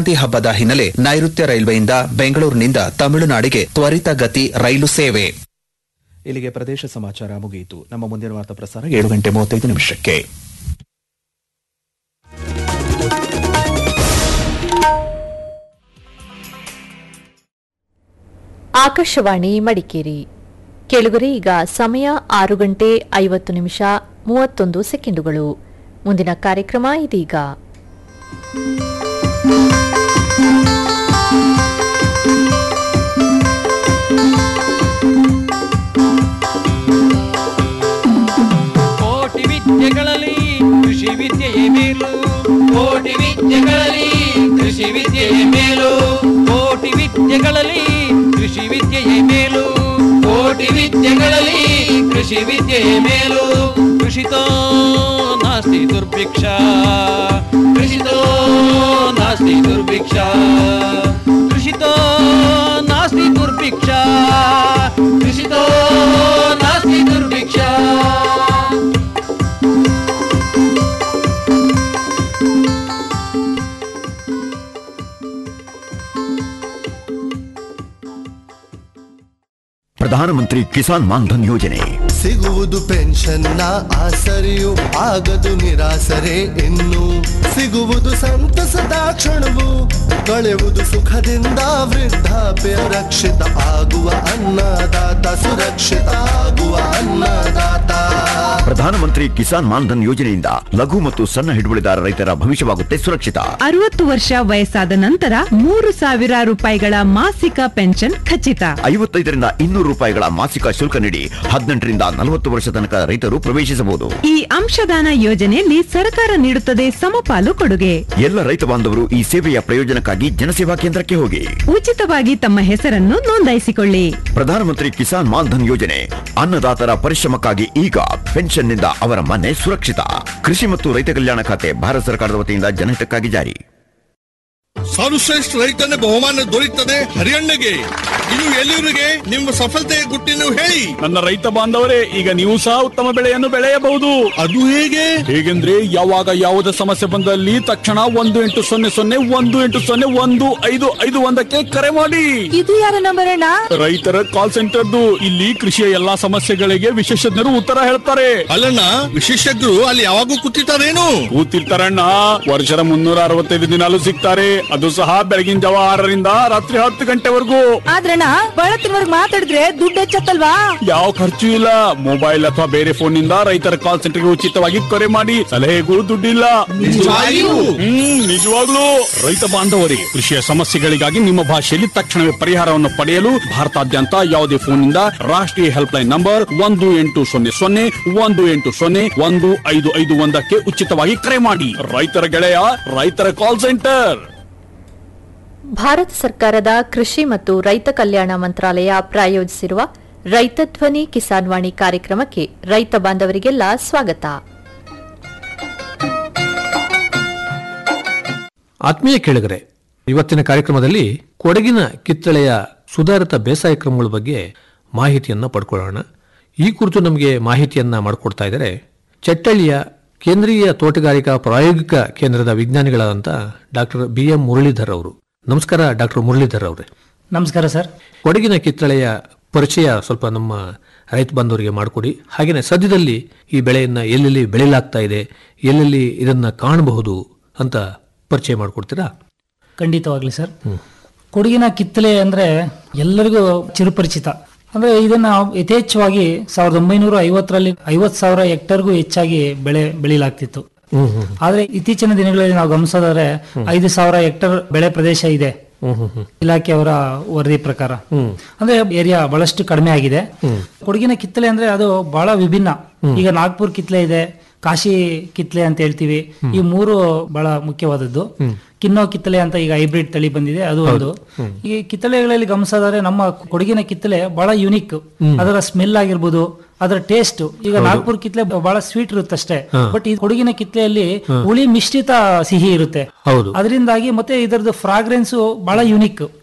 ಸಂಕ್ರಾಂತಿ ಹಬ್ಬದ ಹಿನ್ನೆಲೆ ನೈಋತ್ಯ ರೈಲ್ವೆಯಿಂದ ಬೆಂಗಳೂರಿನಿಂದ ತಮಿಳುನಾಡಿಗೆ ತ್ವರಿತಗತಿ ರೈಲು ಸೇವೆ ಇಲ್ಲಿಗೆ ಪ್ರದೇಶ ಸಮಾಚಾರ ಮುಗಿಯಿತು ನಮ್ಮ ಮುಂದಿನ ವಾರ್ತಾ ಪ್ರಸಾರ ಏಳು ಗಂಟೆ ಮೂವತ್ತೈದು ನಿಮಿಷಕ್ಕೆ ಆಕಾಶವಾಣಿ ಮಡಿಕೇರಿ ಕೆಳಗರೆ ಈಗ ಸಮಯ ಆರು ಗಂಟೆ ಐವತ್ತು ನಿಮಿಷ ಮೂವತ್ತೊಂದು ಸೆಕೆಂಡುಗಳು ಮುಂದಿನ ಕಾರ್ಯಕ್ರಮ ಇದೀಗ ಕೋಟಿ ವಿದ್ಯೆಗಳಲ್ಲಿ ಕೃಷಿ ವಿದ್ಯೆಯೇ ಮೇಲು ಕೋಟಿ ವಿದ್ಯೆಗಳಲ್ಲಿ ಕೃಷಿ ವಿದ್ಯೆಯೇ ಮೇಲು ಕೋಟಿ ವಿದ್ಯೆಗಳಲ್ಲಿ ಕೃಷಿ ವಿದ್ಯೆಯೇ ಮೇಲು ಕೋಟಿ ವಿದ್ಯೆಗಳಲ್ಲಿ ಕೃಷಿ ವಿದ್ಯೆಯೇ ಮೇಲು ಕೃಷಿತೋ ನಾಸ್ತಿ ದುರ್ಭಿಕ್ಷ ಕೃಷಿತೋ ನಾಸ್ತಿ ದುರ್ಭಿಕ್ಷ ಕೃಷಿತೋ ನಾಸ್ತಿ ದುರ್ಭಿಕ್ಷ ಕೃಷಿತೋ ನಾಸ್ತಿ ದುರ್ಭಿಕ್ಷ ಪ್ರಧಾನಮಂತ್ರಿ ಕಿಸಾನ್ ಮಾನ್ಧನ್ ಯೋಜನೆ ಸಿಗುವುದು ಪೆನ್ಷನ್ನ ಆಸರೆಯು ಆಗದು ನಿರಾಸರೆ ಇನ್ನು ಸಿಗುವುದು ಸಂತಸದ ಕ್ಷಣವು ಕಳೆವುದು ಸುಖದಿಂದ ವೃದ್ಧಾಪ್ಯ ರಕ್ಷಿತ ಆಗುವ ಅನ್ನದಾತ ಸುರಕ್ಷಿತ ಆಗುವ ಅನ್ನದಾತ ಪ್ರಧಾನಮಂತ್ರಿ ಕಿಸಾನ್ ಮಾನ್ಧನ್ ಯೋಜನೆಯಿಂದ ಲಘು ಮತ್ತು ಸಣ್ಣ ಹಿಡುವಳಿದಾರ ರೈತರ ಭವಿಷ್ಯವಾಗುತ್ತೆ ಸುರಕ್ಷಿತ ಅರವತ್ತು ವರ್ಷ ವಯಸ್ಸಾದ ನಂತರ ಮೂರು ಸಾವಿರ ರೂಪಾಯಿಗಳ ಮಾಸಿಕ ಪೆನ್ಷನ್ ಖಚಿತ ಐವತ್ತೈದರಿಂದ ಇನ್ನೂರು ರೂಪಾಯಿಗಳ ಮಾಸಿಕ ಶುಲ್ಕ ನೀಡಿ ಹದಿನೆಂಟರಿಂದ ನಲವತ್ತು ವರ್ಷ ತನಕ ರೈತರು ಪ್ರವೇಶಿಸಬಹುದು ಈ ಅಂಶದಾನ ಯೋಜನೆಯಲ್ಲಿ ಸರ್ಕಾರ ನೀಡುತ್ತದೆ ಸಮಪಾಲು ಕೊಡುಗೆ ಎಲ್ಲ ರೈತ ಬಾಂಧವರು ಈ ಸೇವೆಯ ಪ್ರಯೋಜನಕ್ಕಾಗಿ ಜನಸೇವಾ ಕೇಂದ್ರಕ್ಕೆ ಹೋಗಿ ಉಚಿತವಾಗಿ ತಮ್ಮ ಹೆಸರನ್ನು ನೋಂದಾಯಿಸಿಕೊಳ್ಳಿ ಪ್ರಧಾನಮಂತ್ರಿ ಕಿಸಾನ್ ಮಾನ್ಧನ್ ಯೋಜನೆ ಅನ್ನದಾತರ ಪರಿಶ್ರಮಕ್ಕಾಗಿ ಈಗ ಪೆನ್ಷನ್ನಿಂದ ಅವರ ಮನೆ ಸುರಕ್ಷಿತ ಕೃಷಿ ಮತ್ತು ರೈತ ಕಲ್ಯಾಣ ಖಾತೆ ಭಾರತ ಸರ್ಕಾರದ ವತಿಯಿಂದ ಜನಹಿತಕ್ಕಾಗಿ ಜಾರಿ ಸರ್ವಶ್ರೇಷ್ಠ ರೈತನ ಬಹುಮಾನ ದೊರೆಯುತ್ತದೆ ಹರಿಯಣ್ಣಗೆ ಇದು ಎಲ್ಲಿವರಿಗೆ ನಿಮ್ಮ ಸಫಲತೆಯ ಗುಟ್ಟಿನ ಹೇಳಿ ನನ್ನ ರೈತ ಬಾಂಧವರೇ ಈಗ ನೀವು ಸಹ ಉತ್ತಮ ಬೆಳೆಯನ್ನು ಬೆಳೆಯಬಹುದು ಅದು ಹೇಗೆ ಹೇಗೆಂದ್ರೆ ಯಾವಾಗ ಯಾವುದೇ ಸಮಸ್ಯೆ ಬಂದಲ್ಲಿ ತಕ್ಷಣ ಒಂದು ಎಂಟು ಸೊನ್ನೆ ಸೊನ್ನೆ ಒಂದು ಎಂಟು ಸೊನ್ನೆ ಒಂದು ಐದು ಐದು ಒಂದಕ್ಕೆ ಕರೆ ಮಾಡಿ ಇದು ಯಾರ ನಂಬರ್ ಅಣ್ಣ ರೈತರ ಕಾಲ್ ಸೆಂಟರ್ದು ಇಲ್ಲಿ ಕೃಷಿಯ ಎಲ್ಲಾ ಸಮಸ್ಯೆಗಳಿಗೆ ವಿಶೇಷಜ್ಞರು ಉತ್ತರ ಹೇಳ್ತಾರೆ ಅಲ್ಲಣ್ಣ ವಿಶೇಷಜ್ಞರು ಅಲ್ಲಿ ಯಾವಾಗೂ ಕೂತಿರ್ತಾರೇನು ಕೂತಿರ್ತಾರಣ್ಣ ವರ್ಷದ ಮುನ್ನೂರ ಅರವತ್ತೈದು ದಿನಾಲು ಸಿಗ್ತಾರೆ ಅದು ಸಹ ಬೆಳಗಿನ ಜಾವ ಆರರಿಂದ ರಾತ್ರಿ ಹತ್ತು ಗಂಟೆವರೆಗೂ ಆದ್ರಣ್ಣ ಬಳತ್ತಿನವರೆಗೆ ಮಾತಾಡಿದ್ರೆ ದುಡ್ಡು ಹೆಚ್ಚತ್ತಲ್ವಾ ಯಾವ ಖರ್ಚು ಇಲ್ಲ ಮೊಬೈಲ್ ಅಥವಾ ಬೇರೆ ಫೋನ್ ನಿಂದ ರೈತರ ಕಾಲ್ ಸೆಂಟರ್ಗೆ ಉಚಿತವಾಗಿ ಕರೆ ಮಾಡಿ ಸಲಹೆಗೂ ದುಡ್ಡಿಲ್ಲ ನಿಜವಾಗಿಯೂ? ಹ್ಮ್ ನಿಜವಾಗ್ಲೂ ರೈತ ಬಾಂಧವರೇ ಕೃಷಿಯ ಸಮಸ್ಯೆಗಳಿಗಾಗಿ ನಿಮ್ಮ ಭಾಷೆಯಲ್ಲಿ ತಕ್ಷಣವೇ ಪರಿಹಾರವನ್ನು ಪಡೆಯಲು ಭಾರತಾದ್ಯಂತ ಯಾವುದೇ ಫೋನ್ ನಿಂದ ರಾಷ್ಟ್ರೀಯ ಹೆಲ್ಪ್ ಲೈನ್ ನಂಬರ್ ಒಂದು ಎಂಟು ಸೊನ್ನೆ ಸೊನ್ನೆ ಒಂದು ಎಂಟು ಸೊನ್ನೆ ಒಂದು ಐದು ಐದು ಒಂದಕ್ಕೆ ಉಚಿತವಾಗಿ ಕರೆ ಮಾಡಿ ರೈತರ ಗೆಳೆಯ ರೈತರ ಕಾಲ್ ಸೆಂಟರ್ ಭಾರತ ಸರ್ಕಾರದ ಕೃಷಿ ಮತ್ತು ರೈತ ಕಲ್ಯಾಣ ಮಂತ್ರಾಲಯ ಪ್ರಾಯೋಜಿಸಿರುವ ರೈತ ಧ್ವನಿ ಕಿಸಾನ್ ವಾಣಿ ಕಾರ್ಯಕ್ರಮಕ್ಕೆ ರೈತ ಬಾಂಧವರಿಗೆಲ್ಲ ಸ್ವಾಗತ ಆತ್ಮೀಯ ಕೇಳಿಗರೆ ಇವತ್ತಿನ ಕಾರ್ಯಕ್ರಮದಲ್ಲಿ ಕೊಡಗಿನ ಕಿತ್ತಳೆಯ ಸುಧಾರಿತ ಬೇಸಾಯ ಕ್ರಮಗಳ ಬಗ್ಗೆ ಮಾಹಿತಿಯನ್ನು ಪಡ್ಕೊಳ್ಳೋಣ ಈ ಕುರಿತು ನಮಗೆ ಮಾಹಿತಿಯನ್ನ ಮಾಡಿಕೊಡ್ತಾ ಇದ್ದಾರೆ ಚಟ್ಟಳ್ಳಿಯ ಕೇಂದ್ರೀಯ ತೋಟಗಾರಿಕಾ ಪ್ರಾಯೋಗಿಕ ಕೇಂದ್ರದ ವಿಜ್ಞಾನಿಗಳಾದಂಥ ಡಾಕ್ಟರ್ ಬಿ ಎಂ ಮುರಳೀಧರ್ ಅವರು ನಮಸ್ಕಾರ ಡಾಕ್ಟರ್ ಮುರಳೀಧರ್ ಅವರೇ ನಮಸ್ಕಾರ ಸರ್ ಕೊಡಗಿನ ಕಿತ್ತಳೆಯ ಪರಿಚಯ ಸ್ವಲ್ಪ ನಮ್ಮ ರೈತ ಬಾಂಧವರಿಗೆ ಮಾಡಿಕೊಡಿ ಹಾಗೆಯೇ ಸದ್ಯದಲ್ಲಿ ಈ ಬೆಳೆಯನ್ನ ಎಲ್ಲೆಲ್ಲಿ ಬೆಳೆಯಲಾಗ್ತಾ ಇದೆ ಎಲ್ಲೆಲ್ಲಿ ಇದನ್ನ ಕಾಣಬಹುದು ಅಂತ ಪರಿಚಯ ಮಾಡಿಕೊಡ್ತೀರಾ ಖಂಡಿತವಾಗ್ಲಿ ಸರ್ ಕೊಡಗಿನ ಕಿತ್ತಲೆ ಅಂದ್ರೆ ಎಲ್ಲರಿಗೂ ಚಿರುಪರಿಚಿತ ಅಂದ್ರೆ ಇದನ್ನ ಯಥೇಚ್ಛವಾಗಿ ಸಾವಿರದ ಒಂಬೈನೂರ ಐವತ್ತರಲ್ಲಿ ಐವತ್ ಸಾವಿರ ಹೆಕ್ಟರ್ಗೂ ಹೆಚ್ಚಾಗಿ ಬೆಳೆ ಬೆಳಿಲಾಗ್ತಿತ್ತು ಆದ್ರೆ ಇತ್ತೀಚಿನ ದಿನಗಳಲ್ಲಿ ನಾವು ಗಮನಿಸೋದಾದ್ರೆ ಐದು ಸಾವಿರ ಹೆಕ್ಟರ್ ಬೆಳೆ ಪ್ರದೇಶ ಇದೆ ಇಲಾಖೆಯವರ ವರದಿ ಪ್ರಕಾರ ಅಂದ್ರೆ ಏರಿಯಾ ಬಹಳಷ್ಟು ಕಡಿಮೆ ಆಗಿದೆ ಕೊಡಗಿನ ಕಿತ್ತಲೆ ಅಂದ್ರೆ ಅದು ಬಹಳ ವಿಭಿನ್ನ ಈಗ ನಾಗ್ಪುರ್ ಕಿತ್ಲೆ ಇದೆ ಕಾಶಿ ಕಿತ್ಲೆ ಅಂತ ಹೇಳ್ತೀವಿ ಈ ಮೂರು ಬಹಳ ಮುಖ್ಯವಾದದ್ದು ಕಿನ್ನೋ ಕಿತ್ತಲೆ ಅಂತ ಈಗ ಹೈಬ್ರಿಡ್ ತಳಿ ಬಂದಿದೆ ಅದು ಒಂದು ಈ ಕಿತ್ತಳೆಗಳಲ್ಲಿ ಗಮನಿಸೋದಾದ್ರೆ ನಮ್ಮ ಕೊಡಗಿನ ಕಿತ್ತಲೆ ಬಹಳ ಯುನಿಕ್ ಅದರ ಸ್ಮೆಲ್ ಆಗಿರ್ಬೋದು ಅದರ ಟೇಸ್ಟ್ ಈಗ ನಾಗ್ಪುರ್ ಕಿತ್ಲೆ ಬಹಳ ಸ್ವೀಟ್ ಇರುತ್ತೆ ಅಷ್ಟೇ ಬಟ್ ಈ ಕೊಡಗಿನ ಕಿತ್ಲೆಯಲ್ಲಿ ಹುಳಿ ಮಿಶ್ರಿತ ಸಿಹಿ ಇರುತ್ತೆ ಹೌದು ಅದರಿಂದಾಗಿ ಮತ್ತೆ ಇದರದ್ದು ಫ್ರಾಗ್ರೆನ್ಸ್ ಬಹಳ ಯುನಿಕ್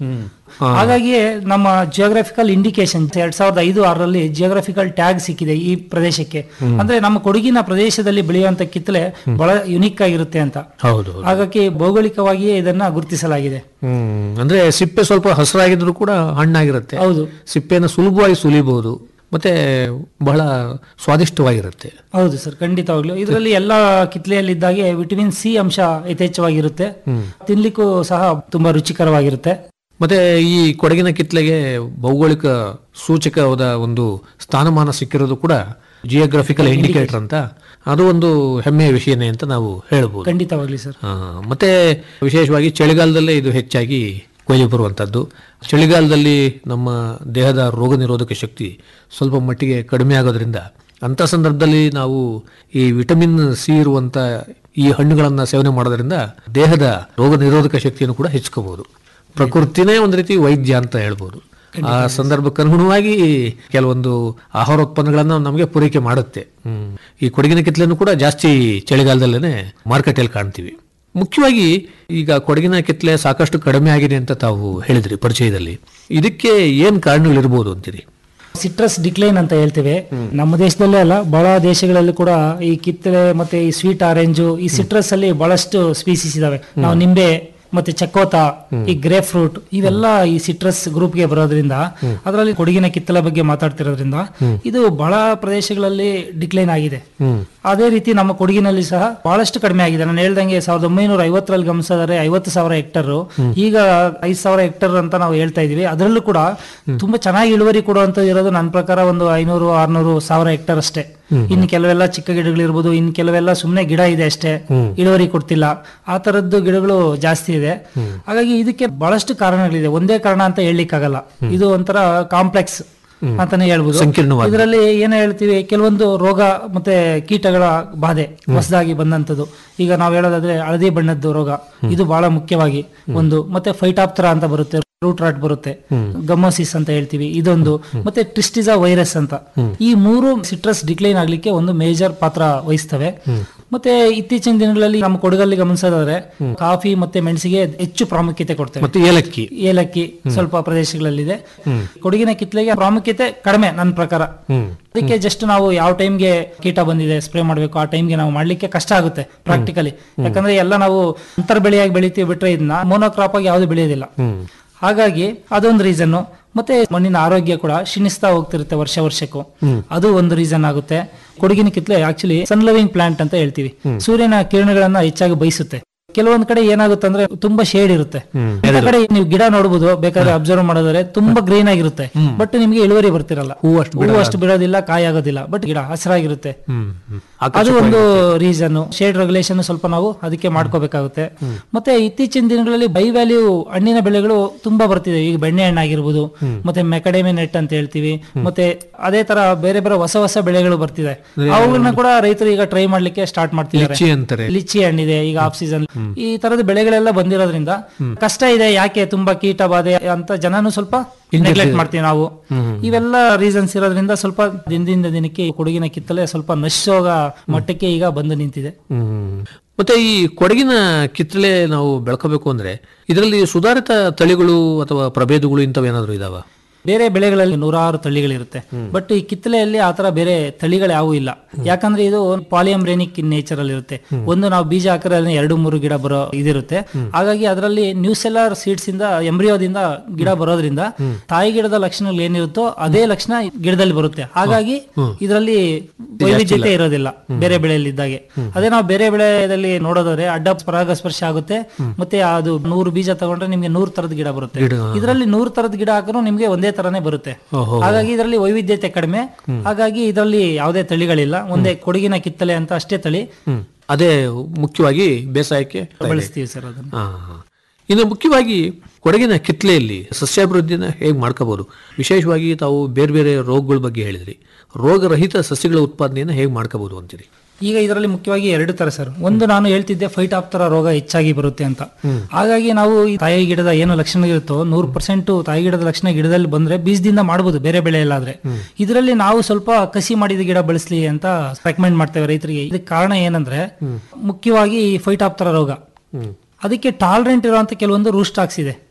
ಹಾಗಾಗಿಯೇ ನಮ್ಮ ಜಿಯೋಗ್ರಫಿಕಲ್ ಇಂಡಿಕೇಶನ್ ಎರಡ್ ಸಾವಿರದ ಐದು ಆರರಲ್ಲಿ ಜಿಯೋಗ್ರಫಿಕಲ್ ಟ್ಯಾಗ್ ಸಿಕ್ಕಿದೆ ಈ ಪ್ರದೇಶಕ್ಕೆ ಅಂದ್ರೆ ನಮ್ಮ ಕೊಡಗಿನ ಪ್ರದೇಶದಲ್ಲಿ ಬೆಳೆಯುವಂತ ಕಿತ್ತಲೆ ಬಹಳ ಯುನಿಕ್ ಆಗಿರುತ್ತೆ ಅಂತ ಹೌದು ಹಾಗಾಗಿ ಭೌಗೋಳಿಕವಾಗಿಯೇ ಇದನ್ನ ಗುರುತಿಸಲಾಗಿದೆ ಹ್ಮ್ ಅಂದ್ರೆ ಸಿಪ್ಪೆ ಸ್ವಲ್ಪ ಹಸಿರಾಗಿದ್ರು ಕೂಡ ಹಣ್ಣಾಗಿರುತ್ತೆ ಹೌದು ಸಿಪ್ಪೆಯನ್ನು ಸುಲಭವಾಗಿ ಸುಲಿಬಹುದು ಮತ್ತೆ ಬಹಳ ಸ್ವಾದಿಷ್ಟವಾಗಿರುತ್ತೆ ಹೌದು ಸರ್ ಖಂಡಿತವಾಗ್ಲು ಇದರಲ್ಲಿ ಎಲ್ಲಾ ಕಿತ್ಲೆಯಲ್ಲಿದ್ದಾಗೆ ವಿಟಮಿನ್ ಸಿ ಅಂಶ ಯಥೇಚ್ಛವಾಗಿರುತ್ತೆ ತಿನ್ಲಿಕ್ಕೂ ಸಹ ತುಂಬಾ ರುಚಿಕರವಾಗಿರುತ್ತೆ ಮತ್ತೆ ಈ ಕೊಡಗಿನ ಕಿತ್ಲೆಗೆ ಭೌಗೋಳಿಕ ಸೂಚಕವಾದ ಒಂದು ಸ್ಥಾನಮಾನ ಸಿಕ್ಕಿರೋದು ಕೂಡ ಜಿಯೋಗ್ರಫಿಕಲ್ ಇಂಡಿಕೇಟರ್ ಅಂತ ಅದು ಒಂದು ಹೆಮ್ಮೆಯ ವಿಷಯನೇ ಅಂತ ನಾವು ಹೇಳ್ಬೋದು ಖಂಡಿತವಾಗ್ಲಿ ಸರ್ ಆ, ಮತ್ತೆ ವಿಶೇಷವಾಗಿ ಚಳಿಗಾಲದಲ್ಲೇ ಇದು ಹೆಚ್ಚಾಗಿ ಕೊಯ್ಲಿ ಬರುವಂಥದ್ದು ಚಳಿಗಾಲದಲ್ಲಿ ನಮ್ಮ ದೇಹದ ರೋಗ ನಿರೋಧಕ ಶಕ್ತಿ ಸ್ವಲ್ಪ ಮಟ್ಟಿಗೆ ಕಡಿಮೆ ಆಗೋದ್ರಿಂದ ಅಂಥ ಸಂದರ್ಭದಲ್ಲಿ ನಾವು ಈ ವಿಟಮಿನ್ ಸಿ ಇರುವಂಥ ಈ ಹಣ್ಣುಗಳನ್ನು ಸೇವನೆ ಮಾಡೋದ್ರಿಂದ ದೇಹದ ರೋಗ ನಿರೋಧಕ ಶಕ್ತಿಯನ್ನು ಕೂಡ ಹೆಚ್ಚಿಕೋಬಹುದು ಪ್ರಕೃತಿನೇ ಒಂದು ರೀತಿ ವೈದ್ಯ ಅಂತ ಹೇಳ್ಬೋದು ಆ ಸಂದರ್ಭಕ್ಕೆ ಅನುಗುಣವಾಗಿ ಕೆಲವೊಂದು ಆಹಾರೋತ್ಪನ್ನಗಳನ್ನು ನಮಗೆ ಪೂರೈಕೆ ಮಾಡುತ್ತೆ ಹ್ಮ್. ಈ ಕೊಡಗಿನ ಕಿತ್ಲೆಯನ್ನು ಕೂಡ ಜಾಸ್ತಿ ಚಳಿಗಾಲದಲ್ಲೇ ಮಾರುಕಟ್ಟೆಯಲ್ಲಿ ಕಾಣ್ತೀವಿ ಮುಖ್ಯವಾಗಿ ಈಗ ಕೊಡಗಿನ ಕಿತ್ಲೆ ಸಾಕಷ್ಟು ಕಡಿಮೆ ಆಗಿದೆ ಅಂತ ತಾವು ಹೇಳಿದ್ರಿ ಪರಿಚಯದಲ್ಲಿ ಇದಕ್ಕೆ ಏನ್ ಕಾರಣಗಳಿರ್ಬೋದು ಅಂತೀರಿ ಸಿಟ್ರಸ್ ಡಿಕ್ಲೈನ್ ಅಂತ ಹೇಳ್ತೇವೆ ನಮ್ಮ ದೇಶದಲ್ಲೇ ಅಲ್ಲ ಬಹಳ ದೇಶಗಳಲ್ಲಿ ಕೂಡ ಈ ಕಿತ್ತಳೆ ಮತ್ತೆ ಈ ಸ್ವೀಟ್ ಆರೆಂಜು ಈ ಸಿಟ್ರಸ್ ಅಲ್ಲಿ ಬಹಳಷ್ಟು ಸ್ಪೀಸೀಸ್ ಇದಾವೆ ನಾವು ನಿಂಬೆ ಮತ್ತೆ ಚಕೋತ ಈ ಗ್ರೇಪ್ ಫ್ರೂಟ್ ಇವೆಲ್ಲ ಈ ಸಿಟ್ರಸ್ ಗ್ರೂಪ್ ಗೆ ಬರೋದ್ರಿಂದ ಅದರಲ್ಲಿ ಕೊಡಗಿನ ಕಿತ್ತಲೆ ಬಗ್ಗೆ ಮಾತಾಡ್ತಿರೋದ್ರಿಂದ ಇದು ಬಹಳ ಪ್ರದೇಶಗಳಲ್ಲಿ ಡಿಕ್ಲೈನ್ ಆಗಿದೆ ಅದೇ ರೀತಿ ನಮ್ಮ ಕೊಡಗಿನಲ್ಲಿ ಸಹ ಬಹಳಷ್ಟು ಕಡಿಮೆ ಆಗಿದೆ ನಾನು ಹೇಳ್ದಂಗೆ ಸಾವಿರದ ಒಂಬೈನೂರ ಐವತ್ತರಲ್ಲಿ ಗಮನಿಸಿದರೆ ಐವತ್ತು ಸಾವಿರ ಹೆಕ್ಟರ್ ಈಗ ಐದು ಸಾವಿರ ಹೆಕ್ಟರ್ ಅಂತ ನಾವು ಹೇಳ್ತಾ ಇದೀವಿ ಅದರಲ್ಲೂ ಕೂಡ ತುಂಬಾ ಚೆನ್ನಾಗಿ ಇಳುವರಿ ಕೊಡುವಂತ ಇರೋದು ನನ್ನ ಪ್ರಕಾರ ಒಂದು ಐನೂರು ಆರ್ನೂರು ಸಾವಿರ ಹೆಕ್ಟರ್ ಅಷ್ಟೇ ಇನ್ನು ಕೆಲವೆಲ್ಲ ಚಿಕ್ಕ ಗಿಡಗಳಿರ್ಬೋದು ಇನ್ನು ಕೆಲವೆಲ್ಲ ಸುಮ್ಮನೆ ಗಿಡ ಇದೆ ಅಷ್ಟೇ ಇಳುವರಿ ಕೊಡ್ತಿಲ್ಲ ಆ ತರದ್ದು ಗಿಡಗಳು ಜಾಸ್ತಿ ಇದೆ ಹಾಗಾಗಿ ಇದಕ್ಕೆ ಬಹಳಷ್ಟು ಕಾರಣಗಳಿದೆ ಒಂದೇ ಕಾರಣ ಅಂತ ಹೇಳಲಿಕ್ಕಾಗಲ್ಲ ಇದು ಒಂಥರ ಕಾಂಪ್ಲೆಕ್ಸ್ ಅಂತಾನೆ ಹೇಳ್ಬೋದು ಸಂಕೀರ್ಣವಾದ. ಇದರಲ್ಲಿ ಏನ್ ಹೇಳ್ತೀವಿ ಕೆಲವೊಂದು ರೋಗ ಮತ್ತೆ ಕೀಟಗಳ ಬಾಧೆ ಹೊಸದಾಗಿ ಬಂದಂತದ್ದು ಈಗ ನಾವು ಹೇಳೋದಾದ್ರೆ ಹಳದಿ ಬಣ್ಣದ್ದು ರೋಗ ಇದು ಬಹಳ ಮುಖ್ಯವಾಗಿ ಒಂದು ಮತ್ತೆ ಫೈಟಾಪ್ತರ ಅಂತ ಬರುತ್ತೆ ರೂಟ್ ರಾಟ್ ಬರುತ್ತೆ ಗಮೋಸಿಸ್ ಅಂತ ಹೇಳ್ತೀವಿ ಇದೊಂದು ಮತ್ತೆ ಟ್ರಿಸ್ಟಿಸಾ ವೈರಸ್ ಅಂತ ಈ ಮೂರು ಸಿಟ್ರಸ್ ಡಿಕ್ಲೈನ್ ಆಗ್ಲಿಕ್ಕೆ ಒಂದು ಮೇಜರ್ ಪಾತ್ರ ವಹಿಸ್ತವೆ ಮತ್ತೆ ಇತ್ತೀಚಿನ ದಿನಗಳಲ್ಲಿ ನಮ್ಮ ಕೊಡಗಲ್ಲಿ ಗಮನಿಸೋದಾದ್ರೆ ಕಾಫಿ ಮತ್ತೆ ಮೆಣಸಿಗೆ ಹೆಚ್ಚು ಪ್ರಾಮುಖ್ಯತೆ ಕೊಡ್ತೇವೆ ಮತ್ತೆ ಏಲಕ್ಕಿ ಏಲಕ್ಕಿ ಸ್ವಲ್ಪ ಪ್ರದೇಶಗಳಲ್ಲಿದೆ ಕೊಡಗಿನ ಕಿತ್ಲೆಗೆ ಪ್ರಾಮುಖ್ಯತೆ ಕಡಿಮೆ ನನ್ನ ಪ್ರಕಾರ ಅದಕ್ಕೆ ಜಸ್ಟ್ ನಾವು ಯಾವ ಟೈಮ್ಗೆ ಕೀಟ ಬಂದಿದೆ ಸ್ಪ್ರೇ ಮಾಡಬೇಕು ಆ ಟೈಮ್ಗೆ ನಾವು ಮಾಡ್ಲಿಕ್ಕೆ ಕಷ್ಟ ಆಗುತ್ತೆ ಪ್ರಾಕ್ಟಿಕಲಿ ಯಾಕಂದ್ರೆ ಎಲ್ಲ ನಾವು ಅಂತರ ಬೆಳೆಯಾಗಿ ಬೆಳಿತೀವಿ ಬಿಟ್ರೆ ಇದನ್ನ ಮೋನೋಕ್ರಾಪ್ ಆಗಿ ಯಾವ್ದು ಬೆಳೆಯೋದಿಲ್ಲ ಹಾಗಾಗಿ ಅದೊಂದು ರೀಸನ್ ಮತ್ತೆ ಮಣ್ಣಿನ ಆರೋಗ್ಯ ಕೂಡ ಕ್ಷೀಣಿಸ್ತಾ ಹೋಗ್ತಿರುತ್ತೆ ವರ್ಷ ವರ್ಷಕ್ಕೂ ಅದು ಒಂದು ರೀಸನ್ ಆಗುತ್ತೆ ಕೊಡಗಿನ ಕಿತ್ಲೆ ಆಕ್ಚುಲಿ ಸನ್ ಲವಿಂಗ್ ಪ್ಲಾಂಟ್ ಅಂತ ಹೇಳ್ತೀವಿ ಸೂರ್ಯನ ಕಿರಣಗಳನ್ನ ಹೆಚ್ಚಾಗಿ ಬಯಸುತ್ತೆ ಕೆಲವೊಂದ್ ಕಡೆ ಏನಾಗುತ್ತೆ ಅಂದ್ರೆ ತುಂಬಾ ಶೇಡ್ ಇರುತ್ತೆ ಇಂಥ ಕಡೆ ನೀವು ಗಿಡ ನೋಡಬಹುದು ಬೇಕಾದ್ರೆ ಅಬ್ಸರ್ವ್ ಮಾಡೋದ್ರೆ ತುಂಬಾ ಗ್ರೀನ್ ಆಗಿರುತ್ತೆ ಬಟ್ ನಿಮ್ಗೆ ಇಳುವರಿ ಬರ್ತಿರಲ್ಲ ಹೂ ಅಷ್ಟು ಹೂವು ಅಷ್ಟು ಬಿಡೋದಿಲ್ಲ ಕಾಯಿ ಆಗೋದಿಲ್ಲ ಬಟ್ ಗಿಡ ಹಸಿರಾಗಿರುತ್ತೆ ಹ್ಮ್ ಹ್ಮ್. ಅದು ಒಂದು ರೀಸನ್ ಶೇಡ್ ರೆಗ್ಯುಲೇಷನ್ ಸ್ವಲ್ಪ ನಾವು ಅದಕ್ಕೆ ಮಾಡ್ಕೋಬೇಕಾಗುತ್ತೆ ಮತ್ತೆ ಇತ್ತೀಚಿನ ದಿನಗಳಲ್ಲಿ ಬೈ ವ್ಯಾಲ್ಯೂ ಹಣ್ಣಿನ ಬೆಳೆಗಳು ತುಂಬಾ ಬರ್ತಿದೆ ಈಗ ಬೆಣ್ಣೆ ಹಣ್ಣು ಆಗಿರ್ಬೋದು ಮತ್ತೆ ಮೆಕಡೆಮಿ ನೆಟ್ ಅಂತ ಹೇಳ್ತೀವಿ ಮತ್ತೆ ಅದೇ ತರ ಬೇರೆ ಬೇರೆ ಹೊಸ ಹೊಸ ಬೆಳೆಗಳು ಬರ್ತಿದೆ ಅವುಗಳನ್ನ ಕೂಡ ರೈತರು ಈಗ ಟ್ರೈ ಮಾಡ್ಲಿಕ್ಕೆ ಸ್ಟಾರ್ಟ್ ಮಾಡ್ತಿದ್ದಾರೆ ಲಿಚ್ಚಿ ಅಂತಾರೆ ಲಿಚ್ಚಿ ಹಣ್ಣಿದೆ ಈಗ ಆಫ್ ಸೀಸನ್ ಈ ತರದ ಬೆಳೆಗಳೆಲ್ಲ ಬಂದಿರೋದ್ರಿಂದ ಕಷ್ಟ ಇದೆ ಯಾಕೆ ತುಂಬಾ ಕೀಟ ಬಾಧೆ ಅಂತ ಜನನು ಸ್ವಲ್ಪ ನೆಗ್ಲೆಕ್ಟ್ ಮಾಡ್ತೀವಿ ನಾವು ಇವೆಲ್ಲ ರೀಸನ್ಸ್ ಇರೋದ್ರಿಂದ ಸ್ವಲ್ಪ ದಿನದಿಂದ ದಿನಕ್ಕೆ ಈ ಕೊಡಗಿನ ಕಿತ್ತಲೆ ಸ್ವಲ್ಪ ನಶೋಗ ಮಟ್ಟಕ್ಕೆ ಈಗ ಬಂದು ನಿಂತಿದೆ ಹ್ಮ್. ಮತ್ತೆ ಈ ಕೊಡಗಿನ ಕಿತ್ತಳೆ ನಾವು ಬೆಳ್ಕೋಬೇಕು ಅಂದ್ರೆ ಇದರಲ್ಲಿ ಸುಧಾರಿತ ತಳಿಗಳು ಅಥವಾ ಪ್ರಭೇದಗಳು ಇಂಥವೇನಾದ್ರೂ ಇದಾವ ಬೇರೆ ಬೆಳೆಗಳಲ್ಲಿ ನೂರಾರು ತಳಿಗಳಿರುತ್ತೆ ಬಟ್ ಈ ಕಿತ್ತಲೆಯಲ್ಲಿ ಆತರ ಬೇರೆ ತಳಿಗಳು ಯಾವೂ ಇಲ್ಲ ಯಾಕಂದ್ರೆ ಇದು ಪಾಲಿಯಮ್ರೇನಿಕ್ ಇನ್ ನೇಚರ್ ಅಲ್ಲಿ ಇರುತ್ತೆ ಒಂದು ನಾವು ಬೀಜ ಹಾಕಿದ್ರೆ ಎರಡು ಮೂರು ಗಿಡ ಬರೋ ಇದಿರುತ್ತೆ ಹಾಗಾಗಿ ಅದರಲ್ಲಿ ನ್ಯೂಸೆಲ್ಲರ್ ಸೀಡ್ಸ್ ಇಂದ ಎಂಬ್ರಿಯೋದಿಂದ ಗಿಡ ಬರೋದ್ರಿಂದ ತಾಯಿ ಗಿಡದ ಲಕ್ಷಣಗಳು ಏನಿರುತ್ತೋ ಅದೇ ಲಕ್ಷಣ ಗಿಡದಲ್ಲಿ ಬರುತ್ತೆ ಹಾಗಾಗಿ ಇದರಲ್ಲಿ ವೈವಿಧ್ಯತೆ ಇರೋದಿಲ್ಲ ಬೇರೆ ಬೆಳೆಯಲ್ಲಿ ಇದ್ದಾಗೆ ಅದೇ ನಾವು ಬೇರೆ ಬೆಳೆಯಲ್ಲಿ ನೋಡೋದಾದ್ರೆ ಅಡ್ಡ ಪರಾಗಸ್ಪರ್ಶ ಆಗುತ್ತೆ ಮತ್ತೆ ಅದು ನೂರು ಬೀಜ ತಗೊಂಡ್ರೆ ನಿಮ್ಗೆ ನೂರ್ ತರದ ಗಿಡ ಬರುತ್ತೆ ಇದರಲ್ಲಿ ನೂರ್ ತರದ ಗಿಡ ಹಾಕಿದ್ರು ನಿಮ್ಗೆ ಒಂದೇ ತರನೇ ಬರುತ್ತೆ ಹಾಗಾಗಿ ಇದರಲ್ಲಿ ವೈವಿಧ್ಯತೆ ಕಡಿಮೆ ಹಾಗಾಗಿ ಇದರಲ್ಲಿ ಯಾವುದೇ ತಳಿಗಳಿಲ್ಲ ಒಂದೇ ಕೊಡಗಿನ ಕಿತ್ತಲೆ ಅಂತ ಅಷ್ಟೇ ತಳಿ ಹ್ಮ್. ಅದೇ ಮುಖ್ಯವಾಗಿ ಬೇಸಾಯಕ್ಕೆ ಬಳಸ್ತೀವಿ ಸರ್ ಅದನ್ನ ಆ, ಆ. ಇನ್ನು ಮುಖ್ಯವಾಗಿ ಕೊಡಗಿನ ಕಿತ್ಲೆಯಲ್ಲಿ ಸಸ್ಯಾಭಿವೃದ್ಧಿನ ಹೇಗೆ ಮಾಡ್ಕೋಬಹುದು ವಿಶೇಷವಾಗಿ ತಾವು ಬೇರೆ ಬೇರೆ ರೋಗಗಳ ಬಗ್ಗೆ ಹೇಳಿದ್ರಿ ರೋಗರಹಿತ ಸಸ್ಯಗಳ ಉತ್ಪಾದನೆಯನ್ನು ಹೇಗೆ ಮಾಡ್ಕೋಬಹುದು ಅಂತೀರಿ ಈಗ ಇದರಲ್ಲಿ ಮುಖ್ಯವಾಗಿ ಎರಡು ತರ ಸರ್ ಒಂದು ನಾನು ಹೇಳ್ತಿದ್ದೆ ಫೈಟ್ ಆಪ್ತರ ರೋಗ ಹೆಚ್ಚಾಗಿ ಬರುತ್ತೆ ಅಂತ ಹಾಗಾಗಿ ನಾವು ಈ ತಾಯಿ ಗಿಡದ ಏನು ಲಕ್ಷಣ ಇರುತ್ತೋ ನೂರು ಪರ್ಸೆಂಟ್ ತಾಯಿ ಗಿಡದ ಲಕ್ಷಣ ಗಿಡದಲ್ಲಿ ಬಂದ್ರೆ ಬೀಜದಿಂದ ಮಾಡಬಹುದು ಬೇರೆ ಬೆಳೆ ಎಲ್ಲಾದ್ರೆ ಇದರಲ್ಲಿ ನಾವು ಸ್ವಲ್ಪ ಕಸಿ ಮಾಡಿದ ಗಿಡ ಬಳಸಲಿ ಅಂತ ರೆಕಮೆಂಡ್ ಮಾಡ್ತೇವೆ ರೈತರಿಗೆ ಇದಕ್ಕೆ ಕಾರಣ ಏನಂದ್ರೆ ಮುಖ್ಯವಾಗಿ ಈ ಫೈಟ್ ಆಪ್ತರ ರೋಗ ಅದಕ್ಕೆ ಟಾಲರೆಂಟ್ ಇರುವಂತ ಕೆಲವೊಂದು ರೂಟ್ ಸ್ಟಾಕ್ಸ್ ಇದೆ